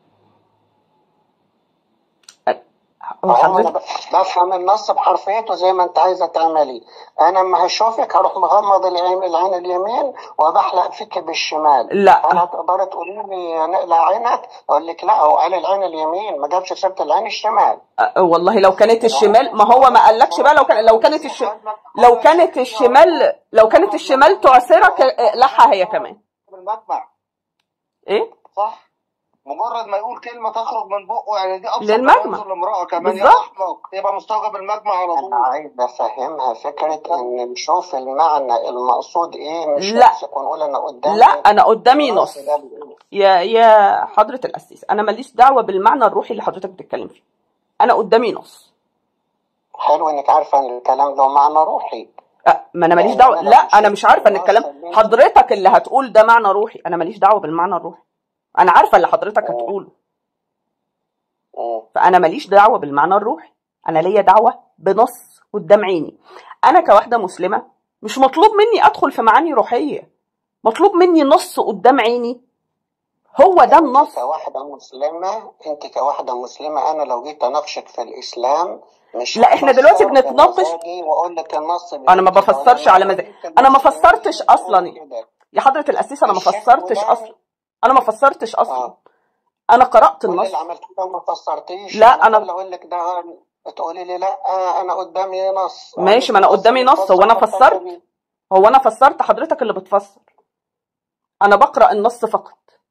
[SPEAKER 2] هو
[SPEAKER 1] فهو انا
[SPEAKER 2] حضرتك
[SPEAKER 1] ب- بفهم النص بحرفيته زي ما انت عايزه تعملي انا لما هشوفك هروح مغمض العين العين اليمين وبحلق فيك بالشمال
[SPEAKER 2] لا
[SPEAKER 1] انا هتقدري تقولي لي نقلع عينك اقول لك لا هو قال العين اليمين ما جابش سيره العين الشمال
[SPEAKER 2] أه، والله لو كانت الشمال ما هو ما قالكش بقى لو كان لو كانت الش... لو كانت الشمال لو كانت الشمال تعسرك اقلعها هي كمان
[SPEAKER 3] المجمع
[SPEAKER 2] ايه
[SPEAKER 3] صح مجرد ما يقول كلمة تخرج من بقه يعني دي أبسط ما
[SPEAKER 2] للمجمع
[SPEAKER 3] ينظر لامرأة كمان يا
[SPEAKER 2] بالظبط
[SPEAKER 3] أحمق يبقى مستوجب المجمع على
[SPEAKER 1] انا
[SPEAKER 3] طول
[SPEAKER 1] عايز افهمها فكره ان نشوف المعنى المقصود ايه مش
[SPEAKER 2] لا
[SPEAKER 1] نمسك ونقول انا قدامي
[SPEAKER 2] لا انا قدامي
[SPEAKER 1] النص
[SPEAKER 2] نص
[SPEAKER 1] ده بيقول
[SPEAKER 2] يا يا حضرة القسيس انا ماليش دعوة بالمعنى الروحي اللي حضرتك بتتكلم فيه انا قدامي نص
[SPEAKER 1] حلو انك عارفه ان الكلام له معنى روحي
[SPEAKER 2] أه، ما انا ماليش
[SPEAKER 1] لان
[SPEAKER 2] دعوة
[SPEAKER 1] انا
[SPEAKER 2] لا
[SPEAKER 1] لو
[SPEAKER 2] انا
[SPEAKER 1] مشيت
[SPEAKER 2] مش عارفة ان
[SPEAKER 1] بالنص
[SPEAKER 2] الكلام
[SPEAKER 1] اللي انت
[SPEAKER 2] حضرتك اللي هتقول ده معنى روحي انا ماليش دعوة بالمعنى الروحي انا عارفة اللي حضرتك
[SPEAKER 1] مم.
[SPEAKER 2] هتقوله
[SPEAKER 1] مم.
[SPEAKER 2] فانا ماليش دعوه بالمعنى الروحي انا ليا دعوه بنص قدام عيني انا كواحده مسلمه مش مطلوب مني ادخل في معاني روحيه مطلوب مني نص قدام عيني هو ده
[SPEAKER 1] انت
[SPEAKER 2] النص
[SPEAKER 1] كواحده مسلمه انت كواحده مسلمه انا لو جيت اناقشك في الاسلام مش
[SPEAKER 2] لا احنا دلوقتي
[SPEAKER 1] هفسره
[SPEAKER 2] بنتناقش
[SPEAKER 1] بمزاجي واقول لك النص
[SPEAKER 2] انا ما
[SPEAKER 1] بيقول كده ولا
[SPEAKER 2] بفسرش على مزاج
[SPEAKER 1] المسلمين
[SPEAKER 2] انا ما
[SPEAKER 1] المسلمين
[SPEAKER 2] فسرتش
[SPEAKER 1] بيقولوا
[SPEAKER 2] اصلا
[SPEAKER 1] كده
[SPEAKER 2] يا حضره القسيس انا ما
[SPEAKER 1] الشيخ
[SPEAKER 2] فسرتش اصلا
[SPEAKER 1] فلان
[SPEAKER 2] انا ما فسرتش اصلا
[SPEAKER 1] اه
[SPEAKER 2] انا قرات
[SPEAKER 1] كل اللي
[SPEAKER 2] النص
[SPEAKER 1] عملته ده ما فسرتيش
[SPEAKER 2] لا
[SPEAKER 1] انا كل
[SPEAKER 2] انا
[SPEAKER 1] اللي اقول لك ده تقولي لي لا انا قدامي نص اقول
[SPEAKER 2] ماشي
[SPEAKER 1] لك
[SPEAKER 2] ما انا
[SPEAKER 1] النص
[SPEAKER 2] قدامي نص هو
[SPEAKER 1] بيفسر
[SPEAKER 2] انا
[SPEAKER 1] فاقتنع
[SPEAKER 2] فسرت
[SPEAKER 1] بيه
[SPEAKER 2] هو انا فسرت حضرتك اللي بتفسر انا بقرا النص فقط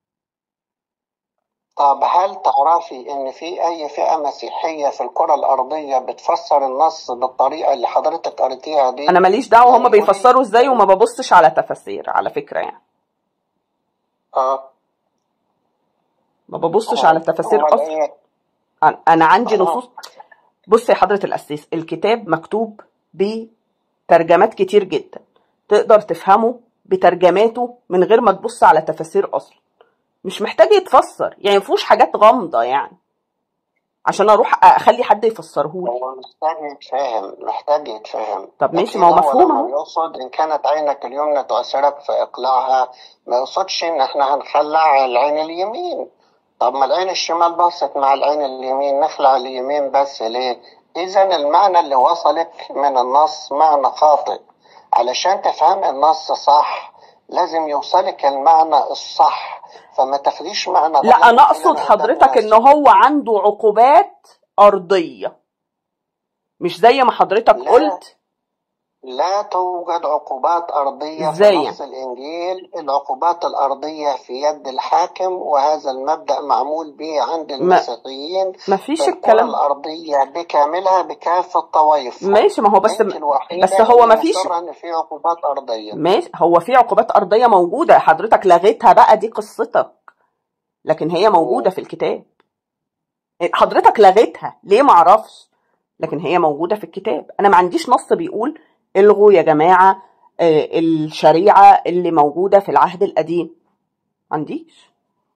[SPEAKER 1] طب هل تعرفي ان في اي فئة مسيحية في الكرة الارضية بتفسر النص بالطريقة اللي حضرتك قريتيها
[SPEAKER 2] انا
[SPEAKER 1] دي
[SPEAKER 2] ماليش دعوه
[SPEAKER 1] يعني
[SPEAKER 2] هما
[SPEAKER 1] قولي
[SPEAKER 2] بيفسروا ازاي وما ببصش على تفاسير على فكره يعني
[SPEAKER 1] اه
[SPEAKER 2] ما ببصش على
[SPEAKER 1] اه
[SPEAKER 2] التفاسير
[SPEAKER 1] امال
[SPEAKER 2] اصلا
[SPEAKER 1] ايه
[SPEAKER 2] انا أنا عندي
[SPEAKER 1] اه
[SPEAKER 2] نصوص بص يا حضره القسيس الكتاب مكتوب بترجمات كتير جدا تقدر تفهمه بترجماته من غير ما تبص على تفاسير اصلا مش محتاج يتفسر يعني مفيهوش حاجات غامضه يعني عشان اروح اخلي حد يفسرهولي
[SPEAKER 1] هو محتاج يتفهم محتاج يتفهم
[SPEAKER 2] طب ماشي ما
[SPEAKER 1] اكيد
[SPEAKER 2] هو
[SPEAKER 1] هو
[SPEAKER 2] مفهوم
[SPEAKER 1] لما
[SPEAKER 2] اهو
[SPEAKER 1] بيقصد ان كانت عينك اليمنى تؤثرك في اقلاعها ما يقصدش ان احنا هنخلع العين اليمين طب ما العين الشمال بصت مع العين اليمين نخلع اليمين بس ليه اذا المعنى اللي وصلك من النص معنى خاطئ علشان تفهم النص صح لازم يوصلك المعنى الصح فما تاخديش معنى
[SPEAKER 2] لا
[SPEAKER 1] غلط
[SPEAKER 2] انا
[SPEAKER 1] وتقولي
[SPEAKER 2] اقصد
[SPEAKER 1] انا قدام
[SPEAKER 2] حضرتك ان
[SPEAKER 1] ناس
[SPEAKER 2] هو عنده عقوبات ارضيه مش زي ما حضرتك
[SPEAKER 1] لا
[SPEAKER 2] قلت
[SPEAKER 1] لا توجد عقوبات أرضية
[SPEAKER 2] إزاي
[SPEAKER 1] في
[SPEAKER 2] يعني؟
[SPEAKER 1] نص الإنجيل العقوبات الأرضية في يد الحاكم وهذا المبدأ معمول به عند المسيحيين
[SPEAKER 2] مفيش
[SPEAKER 1] في الكرة
[SPEAKER 2] الكلام
[SPEAKER 1] الأرضية بكاملها بكافة طوائفها
[SPEAKER 2] ماشي ما هو بس
[SPEAKER 1] انت الوحيدة
[SPEAKER 2] بس هو
[SPEAKER 1] اللي
[SPEAKER 2] مفيش
[SPEAKER 1] مصرة ان في عقوبات ارضية
[SPEAKER 2] ماشي هو في عقوبات أرضية موجودة حضرتك لغيتها بقى دي قصتك لكن هي موجودة في الكتاب حضرتك لغيتها ليه معرفش لكن هي موجودة في الكتاب أنا ما عنديش نص بيقول الغوا يا جماعة آه، الشريعة اللي موجودة في العهد القديم ما عنديش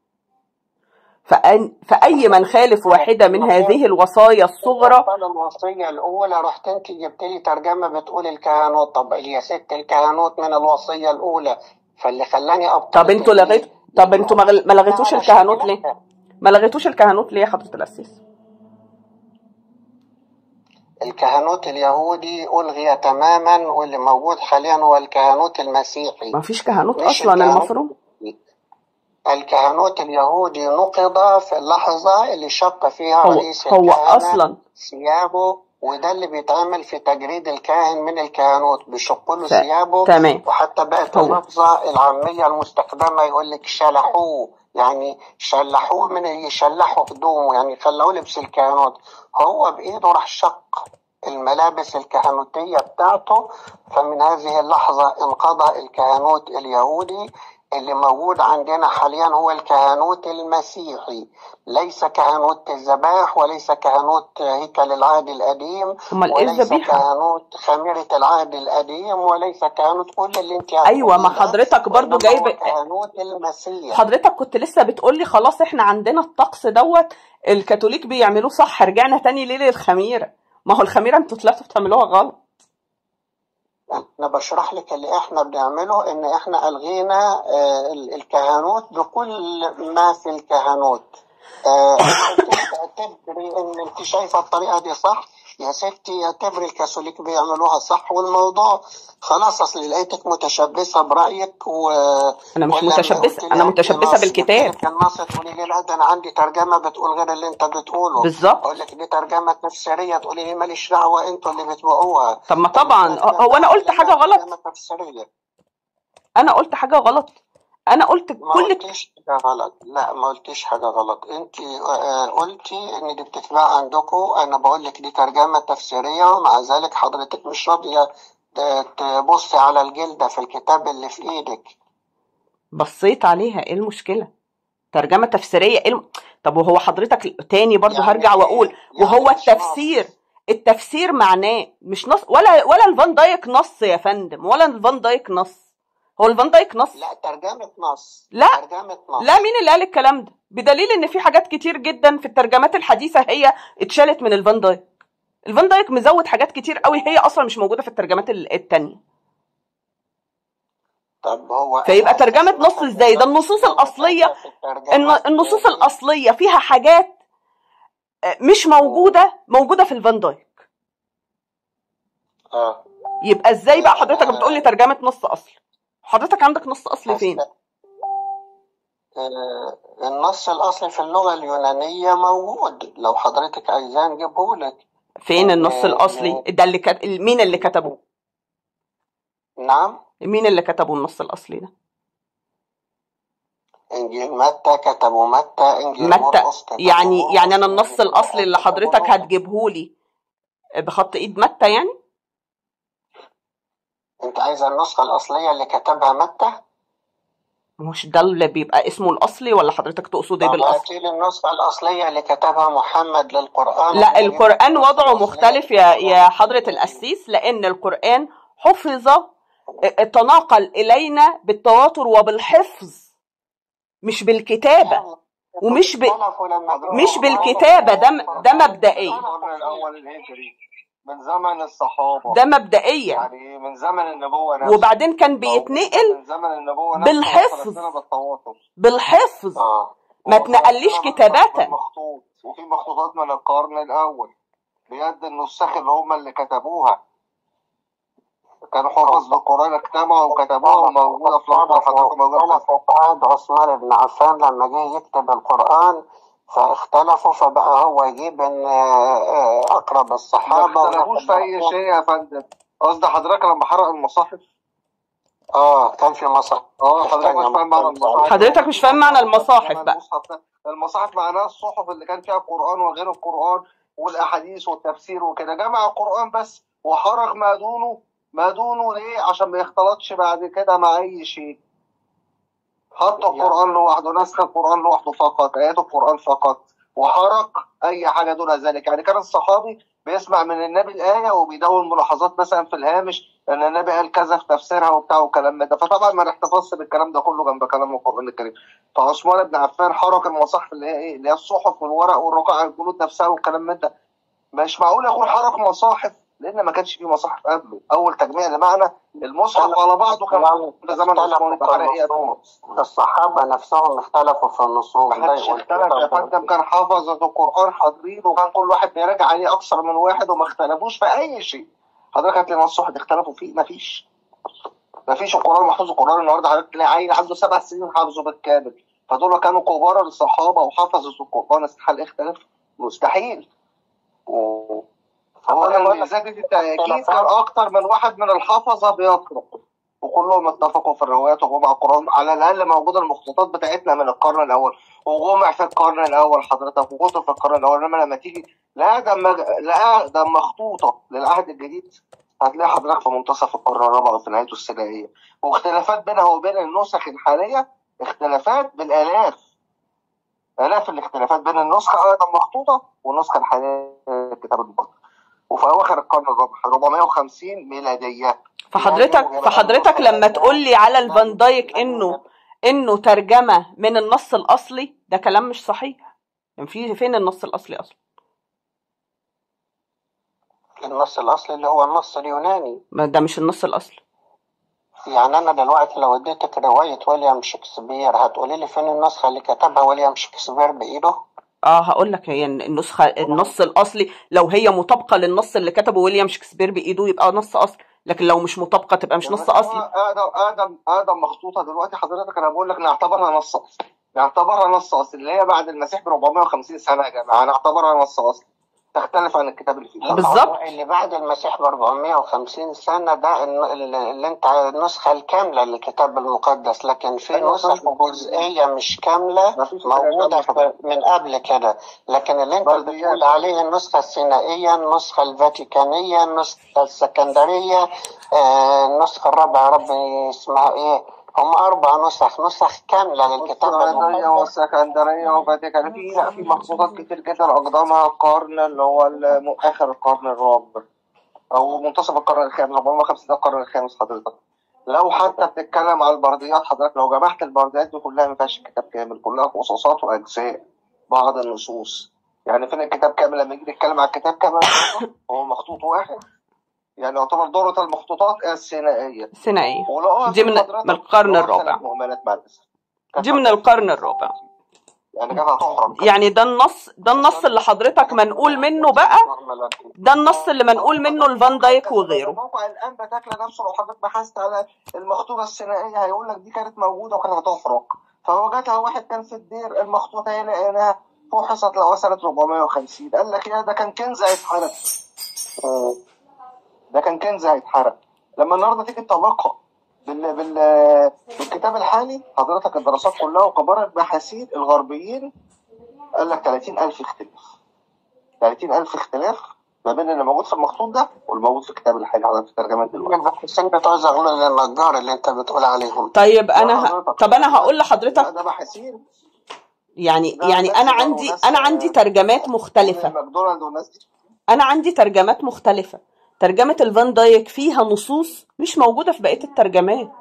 [SPEAKER 2] فأن فأي من خالف واحدة من هذه الوصايا الصغرى
[SPEAKER 1] الأطفال الوصية الأولى رحت أنت جبت لي ترجمة بتقول الكهنوت طب يا ست الكهنوت من الوصية الأولى فاللي خلاني أبطل
[SPEAKER 2] طب انتوا لغيت طب انتوا ما غل- ما لغيتوش الكهنوت ليه؟ ما لغيتوش الكهنوت ليه يا حضرة الأسيس؟
[SPEAKER 1] الكهنوت اليهودي ألغي تماما واللي موجود حاليا هو الكهنوت المسيحي
[SPEAKER 2] ما فيش كهنوت
[SPEAKER 1] مش
[SPEAKER 2] أصلا
[SPEAKER 1] الكهنوت
[SPEAKER 2] المفروض
[SPEAKER 1] الكهنوت اليهودي نقض في اللحظة اللي شق فيها
[SPEAKER 2] هو
[SPEAKER 1] رئيس
[SPEAKER 2] هو
[SPEAKER 1] الكهنة
[SPEAKER 2] أصلا
[SPEAKER 1] ثيابه وده اللي بيتعمل في تجريد الكاهن من الكهنوت بيشق له
[SPEAKER 2] ت-
[SPEAKER 1] ثيابه
[SPEAKER 2] تمام
[SPEAKER 1] وحتى بقت
[SPEAKER 2] هو
[SPEAKER 1] اللفظة العامية المستخدمة يقول لك شلحوه يعني شلحوه من يشلحوا هدومه يعني خلوه لبس الكهنوت هو بإيده راح شق الملابس الكهنوتية بتاعته فمن هذه اللحظة انقضى الكهنوت اليهودي اللي موجود عندنا حاليا هو الكهنوت المسيحي ليس كهنوت الذبائح وليس كهنوت هيكل العهد القديم
[SPEAKER 2] أمال إيه
[SPEAKER 1] وليس
[SPEAKER 2] الذبيحة؟
[SPEAKER 1] كهنوت خميرة العهد القديم وليس كهنوت كل اللي انت
[SPEAKER 2] أيوة ما
[SPEAKER 1] هتقوليه ده
[SPEAKER 2] حضرتك برضو
[SPEAKER 1] وإنما هو
[SPEAKER 2] جايب
[SPEAKER 1] كهنوت المسيح
[SPEAKER 2] حضرتك كنت لسه بتقولي خلاص احنا عندنا الطقس دوت الكاثوليك بيعملوه صح رجعنا تاني ليه للخميرة ما هو الخميرة انتوا طلعتوا بتعملوها غلط
[SPEAKER 1] انا بشرح لك اللي احنا بنعمله ان احنا الغينا آه، ال- الكهنوت بكل ما في الكهنوت آه، انا قلت لك اعتبري ان انت شايفه الطريقه دي صح يا ستي اعتبري الكاثوليك بيعملوها صح والموضوع خلاص اصل لقيتك متشبثه برايك و
[SPEAKER 2] انا مش
[SPEAKER 1] ولما
[SPEAKER 2] متشبثة
[SPEAKER 1] قلت
[SPEAKER 2] انا
[SPEAKER 1] لك
[SPEAKER 2] متشبثة
[SPEAKER 1] نص
[SPEAKER 2] بالكتاب
[SPEAKER 1] قلت لك النص تقولي لي لا ده انا عندي ترجمه بتقول غير اللي انت بتقوله
[SPEAKER 2] بالظبط
[SPEAKER 1] اقول لك دي ترجمه تفسيريه تقولي لي ماليش دعوه انتوا اللي بتبيعوها
[SPEAKER 2] طب ما
[SPEAKER 1] طب
[SPEAKER 2] طبعا
[SPEAKER 1] الترجمه
[SPEAKER 2] هو انا قلت
[SPEAKER 1] اللي
[SPEAKER 2] حاجة
[SPEAKER 1] فيها
[SPEAKER 2] غلط
[SPEAKER 1] ترجمه تفسيريه
[SPEAKER 2] انا قلت حاجة غلط انا قلت
[SPEAKER 1] ما
[SPEAKER 2] كل
[SPEAKER 1] قلتيش حاجة غلط لا ما قلتيش حاجة غلط انت آه، قلتي ان دي بتتباع عندكم انا بقول لك دي ترجمة تفسيرية ومع ذلك حضرتك مش راضية ت- تبصي على الجلدة في الكتاب اللي في ايدك
[SPEAKER 2] بصيت عليها ايه المشكلة ترجمة تفسيرية ايه الم... طب وهو حضرتك تاني برضو
[SPEAKER 1] يعني
[SPEAKER 2] هرجع واقول
[SPEAKER 1] ايه
[SPEAKER 2] وهو
[SPEAKER 1] يعني مش نص
[SPEAKER 2] التفسير التفسير معناه مش نص ولا ولا الفان دايك نص يا فندم ولا الفان دايك نص هو الفان دايك نص
[SPEAKER 1] لا ترجمة نص
[SPEAKER 2] لا
[SPEAKER 1] ترجمة
[SPEAKER 2] لا
[SPEAKER 1] نص
[SPEAKER 2] مين اللي قال الكلام ده بدليل ان في حاجات كتير جدا في الترجمات الحديثة هي اتشالت من الفان دايك الفان دايك مزود حاجات كتير قوي هي اصلا مش موجودة في الترجمات ال- التانية
[SPEAKER 1] طب هو
[SPEAKER 2] فيبقى
[SPEAKER 1] انا
[SPEAKER 2] ترجمة
[SPEAKER 1] اساسا
[SPEAKER 2] نص ازاي ده النصوص
[SPEAKER 1] ترجمة
[SPEAKER 2] الاصلية
[SPEAKER 1] في
[SPEAKER 2] الن-
[SPEAKER 1] الترجمة
[SPEAKER 2] النصوص
[SPEAKER 1] في
[SPEAKER 2] الاصلية فيها حاجات آه، مش موجودة موجودة في الفان دايك
[SPEAKER 1] اه
[SPEAKER 2] يبقى ازاي بقى حضرتك
[SPEAKER 1] آه،
[SPEAKER 2] بتقولي ترجمة نص اصلي حضرتك عندك نص اصلي
[SPEAKER 1] أست...
[SPEAKER 2] فين
[SPEAKER 1] آه، النص الأصلي في اللغة اليونانية موجود لو حضرتك عايزاه نجيبه لك
[SPEAKER 2] فين النص
[SPEAKER 1] إن
[SPEAKER 2] الاصلي ده اللي كت... مين اللي كتبه
[SPEAKER 1] نعم
[SPEAKER 2] مين اللي كتبه النص الاصلي ده
[SPEAKER 1] إنجيل متى كتبه متى إنجيل
[SPEAKER 2] متى
[SPEAKER 1] مرقس كتبه
[SPEAKER 2] يعني يعني انا
[SPEAKER 1] مرقس
[SPEAKER 2] النص
[SPEAKER 1] إنجيل
[SPEAKER 2] الاصلي اللي
[SPEAKER 1] لوقا كتبه
[SPEAKER 2] حضرتك
[SPEAKER 1] لوقا
[SPEAKER 2] هتجيبهولي بخط ايد متى يعني
[SPEAKER 1] أنت عايزة النسخة الأصلية اللي كتبها متى؟
[SPEAKER 2] مش ده اللي بيبقى اسمه الاصلي ولا حضرتك تقصد ايه
[SPEAKER 1] طب
[SPEAKER 2] بالاصل
[SPEAKER 1] هاتي لي النسخة الأصلية اللي كتبها محمد للقرآن
[SPEAKER 2] لا
[SPEAKER 1] وأنا أجيب لك
[SPEAKER 2] القرآن
[SPEAKER 1] النسخة
[SPEAKER 2] وضعه
[SPEAKER 1] الأصلية
[SPEAKER 2] مختلف
[SPEAKER 1] اللي
[SPEAKER 2] يا
[SPEAKER 1] كتبها
[SPEAKER 2] يا
[SPEAKER 1] محمد
[SPEAKER 2] حضرة
[SPEAKER 1] للقرآن
[SPEAKER 2] القسيس لأن القرآن حفظ تناقل إلينا بالتواتر وبالحفظ مش بالكتابة
[SPEAKER 1] يلا
[SPEAKER 2] ومش ب...
[SPEAKER 1] اختلفوا لما
[SPEAKER 2] مش
[SPEAKER 1] جم
[SPEAKER 2] بالكتابة ده م- ده مبدئيا
[SPEAKER 3] القرن الأول الهجري من زمن الصحابة
[SPEAKER 2] ده مبدئيا
[SPEAKER 3] يعني من زمن النبوة نفسه
[SPEAKER 2] وبعدين كان
[SPEAKER 3] موجودة
[SPEAKER 2] بيتنقل
[SPEAKER 3] من زمن النبوة نفسه
[SPEAKER 2] بالحفظ
[SPEAKER 3] وصلت لنا بالتواصل
[SPEAKER 2] بالحفظ
[SPEAKER 1] آه
[SPEAKER 2] ما
[SPEAKER 3] ووصلت
[SPEAKER 2] تنقليش
[SPEAKER 3] لنا بالخ-
[SPEAKER 2] كتابة
[SPEAKER 3] بالمخطوط وفي مخطوطات من القرن الأول بيد النساخ اللي هم اللي كتبوها كانوا حفاظ بالقرآن اجتمعوا وكتبوها وموجودة في الأرض وحضرتك موجودة في
[SPEAKER 1] اختلفوا في عهد عثمان بن عفان لما جه يكتب القرآن فاختلفوا فبقى هو يجيب ان آه، آه، اقرب
[SPEAKER 3] ما
[SPEAKER 1] الصحابة
[SPEAKER 3] اختلفوش في أي شيء يا فندم قصدي حضرتك لما حرق المصاحف
[SPEAKER 1] اه كان في مصر
[SPEAKER 3] اه حضرتك مش فاهم معنى المصاحف
[SPEAKER 2] حضرتك مش فاهم معنى المصاحف بقى
[SPEAKER 3] المصحف ده المصاحف معناها الصحف اللي كان فيها القرآن وغير القرآن والأحاديث والتفسير وكده جمع القرآن بس وحرق ما دونه ما دونه ليه عشان ما يختلطش بعد كده مع أي شيء حط القرآن لوحده نسخ القرآن لوحده فقط آيات القرآن فقط وحرق أي حاجة دون ذلك يعني كان الصحابي بيسمع من النبي الآية وبيدون ملاحظات مثلا في الهامش ان النبي قال كذا في تفسيرها وبتاع والكلام ده فطبعا ما نحتفظش بالكلام ده كله جنب كلام القران الكريم فعثمان بن عفان حرك المصاحف اللي هي ايه اللي هي الصحف والورق والرقائع الجلود نفسها والكلام من ده مش معقول يكون حرك مصاحف لان ما كانش فيه مصاحف قبله اول تجميع لمعنى المصحف على بعضه كان ده زمن عثمان بن عفان
[SPEAKER 1] الصحابة نفسهم اختلفوا في النصوص
[SPEAKER 3] ما حدش اختلف يا فندم كان حافظ القران حاضرين وكان كل واحد بيراجع عليه اكثر من واحد وما اختلفوش في اي شيء حضرتك هتلاقي نص واحد اختلفوا فيه مفيش مفيش القرآن محفوظ القرآن النهارده حضرتك تلاقي عيل عنده سبع سنين حافظه بالكامل فدول كانوا كبار الصحابة وحفظوا القرآن استحال اختلاف مستحيل هو لما زاد التأكيد كان أكتر من واحد من الحفظة بيقرأ وكلهم اتفقوا في الروايات وجمع القرآن على الأقل موجودة المخطوطات بتاعتنا من القرن الأول وجمع في القرن الأول حضرتك وكتب في القرن الأول إنما لما تيجي لا ده مج... لا ده مخطوطة للعهد الجديد هتلاقي حضرتك في منتصف القرن الرابع وفي نهايته السباعية واختلافات بينها وبين النسخ الحالية اختلافات بالآلاف آلاف الاختلافات بين النسخة أيضا مخطوطة والنسخة الحالية كتاب المقدس وفي أواخر القرن الرابع 450 ميلادية
[SPEAKER 2] فحضرتك فحضرتك لما تقول لي على الفان دايك انه انه ترجمه من النص الاصلي ده كلام مش صحيح يعني في فين النص الاصلي اصلا
[SPEAKER 1] النص الأصلي اللي هو النص اليوناني
[SPEAKER 2] ما ده مش النص الاصلي
[SPEAKER 1] يعني أنا دلوقتي لو اديتك رواية ويليام شكسبير هتقولي لي فين النسخة اللي كتبها ويليام شكسبير بإيده؟
[SPEAKER 2] اه هقول لك هي النسخه النص الاصلي لو هي مطابقه للنص اللي كتبه ويليام شكسبير بايده يبقى نص اصلي لكن لو مش مطابقه تبقى مش نص اصلي
[SPEAKER 3] اقدم اقدم اقدم مخطوطه دلوقتي حضرتك انا بقول لك نعتبرها نص اصلي نعتبرها نص اصلي اللي هي بعد المسيح ب 450 سنه يا جماعه نعتبرها نص اصلي تختلف عن الكتاب اللي فيه
[SPEAKER 2] بالظبط
[SPEAKER 1] اللي بعد المسيح ب 450 سنة ده الن- اللي انت النسخة الكاملة للكتاب المقدس لكن في
[SPEAKER 3] أيوة
[SPEAKER 1] نسخ
[SPEAKER 3] فاهم.
[SPEAKER 1] جزئية مش كاملة
[SPEAKER 3] مفيش
[SPEAKER 1] موجودة
[SPEAKER 3] كلام.
[SPEAKER 1] في- من قبل كده لكن اللي انت
[SPEAKER 3] برديات.
[SPEAKER 1] بتقول عليه النسخة السينائية النسخة الفاتيكانية النسخة السكندرية آه، النسخة الرابعة يا ربي اسمها ايه هم أربع نسخ نسخ كاملة للكتاب
[SPEAKER 3] والسعودية
[SPEAKER 1] المقدس
[SPEAKER 3] والسكندرية وفاتيكان في لا في مخطوطات كتير جدا أقدمها القرن اللي هو الم- آخر القرن الرابع أو منتصف القرن الخامس 450 ده القرن الخامس حضرتك لو حتى بتتكلم على البرديات حضرتك لو جمعت البرديات دي كلها ما فيهاش كتاب كامل كلها خصوصات وأجزاء بعض النصوص يعني فين الكتاب كامل لما نيجي نتكلم على الكتاب كامل هو مخطوط واحد يعني يعتبر دورة المخطوطات الثنائية
[SPEAKER 2] ثنائيه
[SPEAKER 3] ولو
[SPEAKER 2] دي من-
[SPEAKER 3] حضرتك
[SPEAKER 2] من القرن
[SPEAKER 3] لو
[SPEAKER 2] الرابع.
[SPEAKER 3] ثلاث مهملات مع الأسف
[SPEAKER 2] دي من القرن الرابع
[SPEAKER 3] يعني كانت هتحرم
[SPEAKER 2] يعني ده النص ده النص اللي حضرتك منقول منه بقى ده النص اللي منقول منه الفان دايك وغيره
[SPEAKER 3] موقع الانبا تاكله نفسه لو حضرتك بحثت على المخطوطه الثنائيه هيقول لك دي كانت موجوده وكانت هتحرق فوجدها واحد كان في الدير المخطوطه هي لقيناها فحصت لقوها سنه 450 قال لك يا ده كان كنز هيتحرق ده كان كنز هيتحرق لما النهارده تيجي تطبقها بال... بال... بالكتاب الحالي حضرتك الدراسات كلها وكبار الباحثين الغربيين قال لك 30000 اختلاف 30000 اختلاف ما بين اللي موجود في المخطوط ده والموجود في الكتاب الحالي حضرتك في الترجمات دلوقتي
[SPEAKER 1] الباحثين بتوع زغلول النجار اللي انت بتقول عليهم
[SPEAKER 2] طيب انا ه... طب انا هقول لحضرتك
[SPEAKER 3] ده باحثين
[SPEAKER 2] يعني
[SPEAKER 3] ده
[SPEAKER 2] يعني
[SPEAKER 3] ناس
[SPEAKER 2] انا
[SPEAKER 3] بقى
[SPEAKER 2] عندي
[SPEAKER 3] وناس-
[SPEAKER 2] انا عندي ترجمات مختلفه
[SPEAKER 3] ماكدونالد والناس دي
[SPEAKER 2] انا عندي ترجمات مختلفه ترجمه الفان دايك فيها نصوص مش موجوده في بقيه الترجمات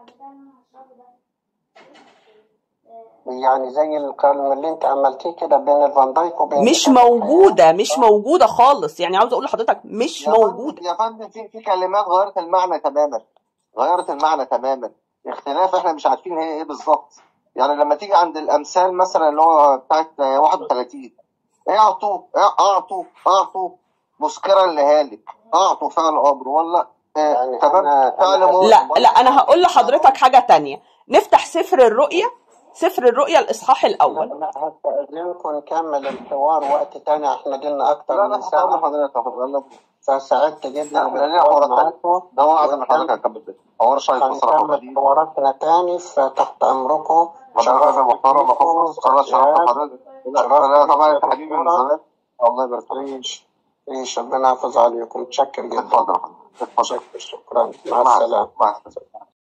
[SPEAKER 1] يعني زي الكلام اللي انت عملتيه كده بين الفان دايك وبين
[SPEAKER 2] مش
[SPEAKER 1] كتاب الحياة.
[SPEAKER 2] موجوده مش موجوده خالص يعني عاوز اقول لحضرتك مش
[SPEAKER 3] يا فندم-
[SPEAKER 2] موجوده
[SPEAKER 3] يا فندم في في كلمات غيرت المعنى تماما غيرت المعنى تماما اختلاف احنا مش عارفين هي ايه بالظبط يعني لما تيجي عند الامثال مثلا اللي هو بتاعت 31 اعطوا اعطوا اعطوا مسكرا لهالك اعطوا فعل امر ولا آه،
[SPEAKER 1] يعني
[SPEAKER 3] تمام
[SPEAKER 1] أنا-
[SPEAKER 3] فعل
[SPEAKER 1] أنا-
[SPEAKER 3] ماضي
[SPEAKER 2] لا لا انا هقول لحضرتك حاجه تانية نفتح سفر الرؤيا سفر الرؤيا الاصحاح الاول
[SPEAKER 1] لا هستأذنكم نكمل الحوار وقت تاني احنا جينا أكتر
[SPEAKER 3] لا لا
[SPEAKER 1] من
[SPEAKER 3] هقول
[SPEAKER 1] ساعة
[SPEAKER 3] لحضرتك هقول
[SPEAKER 1] فسعدت جدا
[SPEAKER 3] لا، لا،
[SPEAKER 1] بالحوار
[SPEAKER 3] حوارات
[SPEAKER 1] معاكم
[SPEAKER 3] ده وعد ان حضرتك هتكمل كده حوار شيق بصراحه
[SPEAKER 1] هنكمل
[SPEAKER 3] وجديد
[SPEAKER 1] حواراتنا تاني فتحت أمركم
[SPEAKER 3] حضرتك راجل محترم
[SPEAKER 1] بيكم.
[SPEAKER 3] خلاص خلاص شرفت حضرتك لا لا طبعا انت حبيبي من زمان الله يبارك فيك
[SPEAKER 1] ريش ريش ربنا يحافظ عليكم متشكر جدا
[SPEAKER 3] اتفضل اتفضل
[SPEAKER 1] شكرا شكرا مع
[SPEAKER 3] مع
[SPEAKER 1] السلامة
[SPEAKER 3] مع السلامه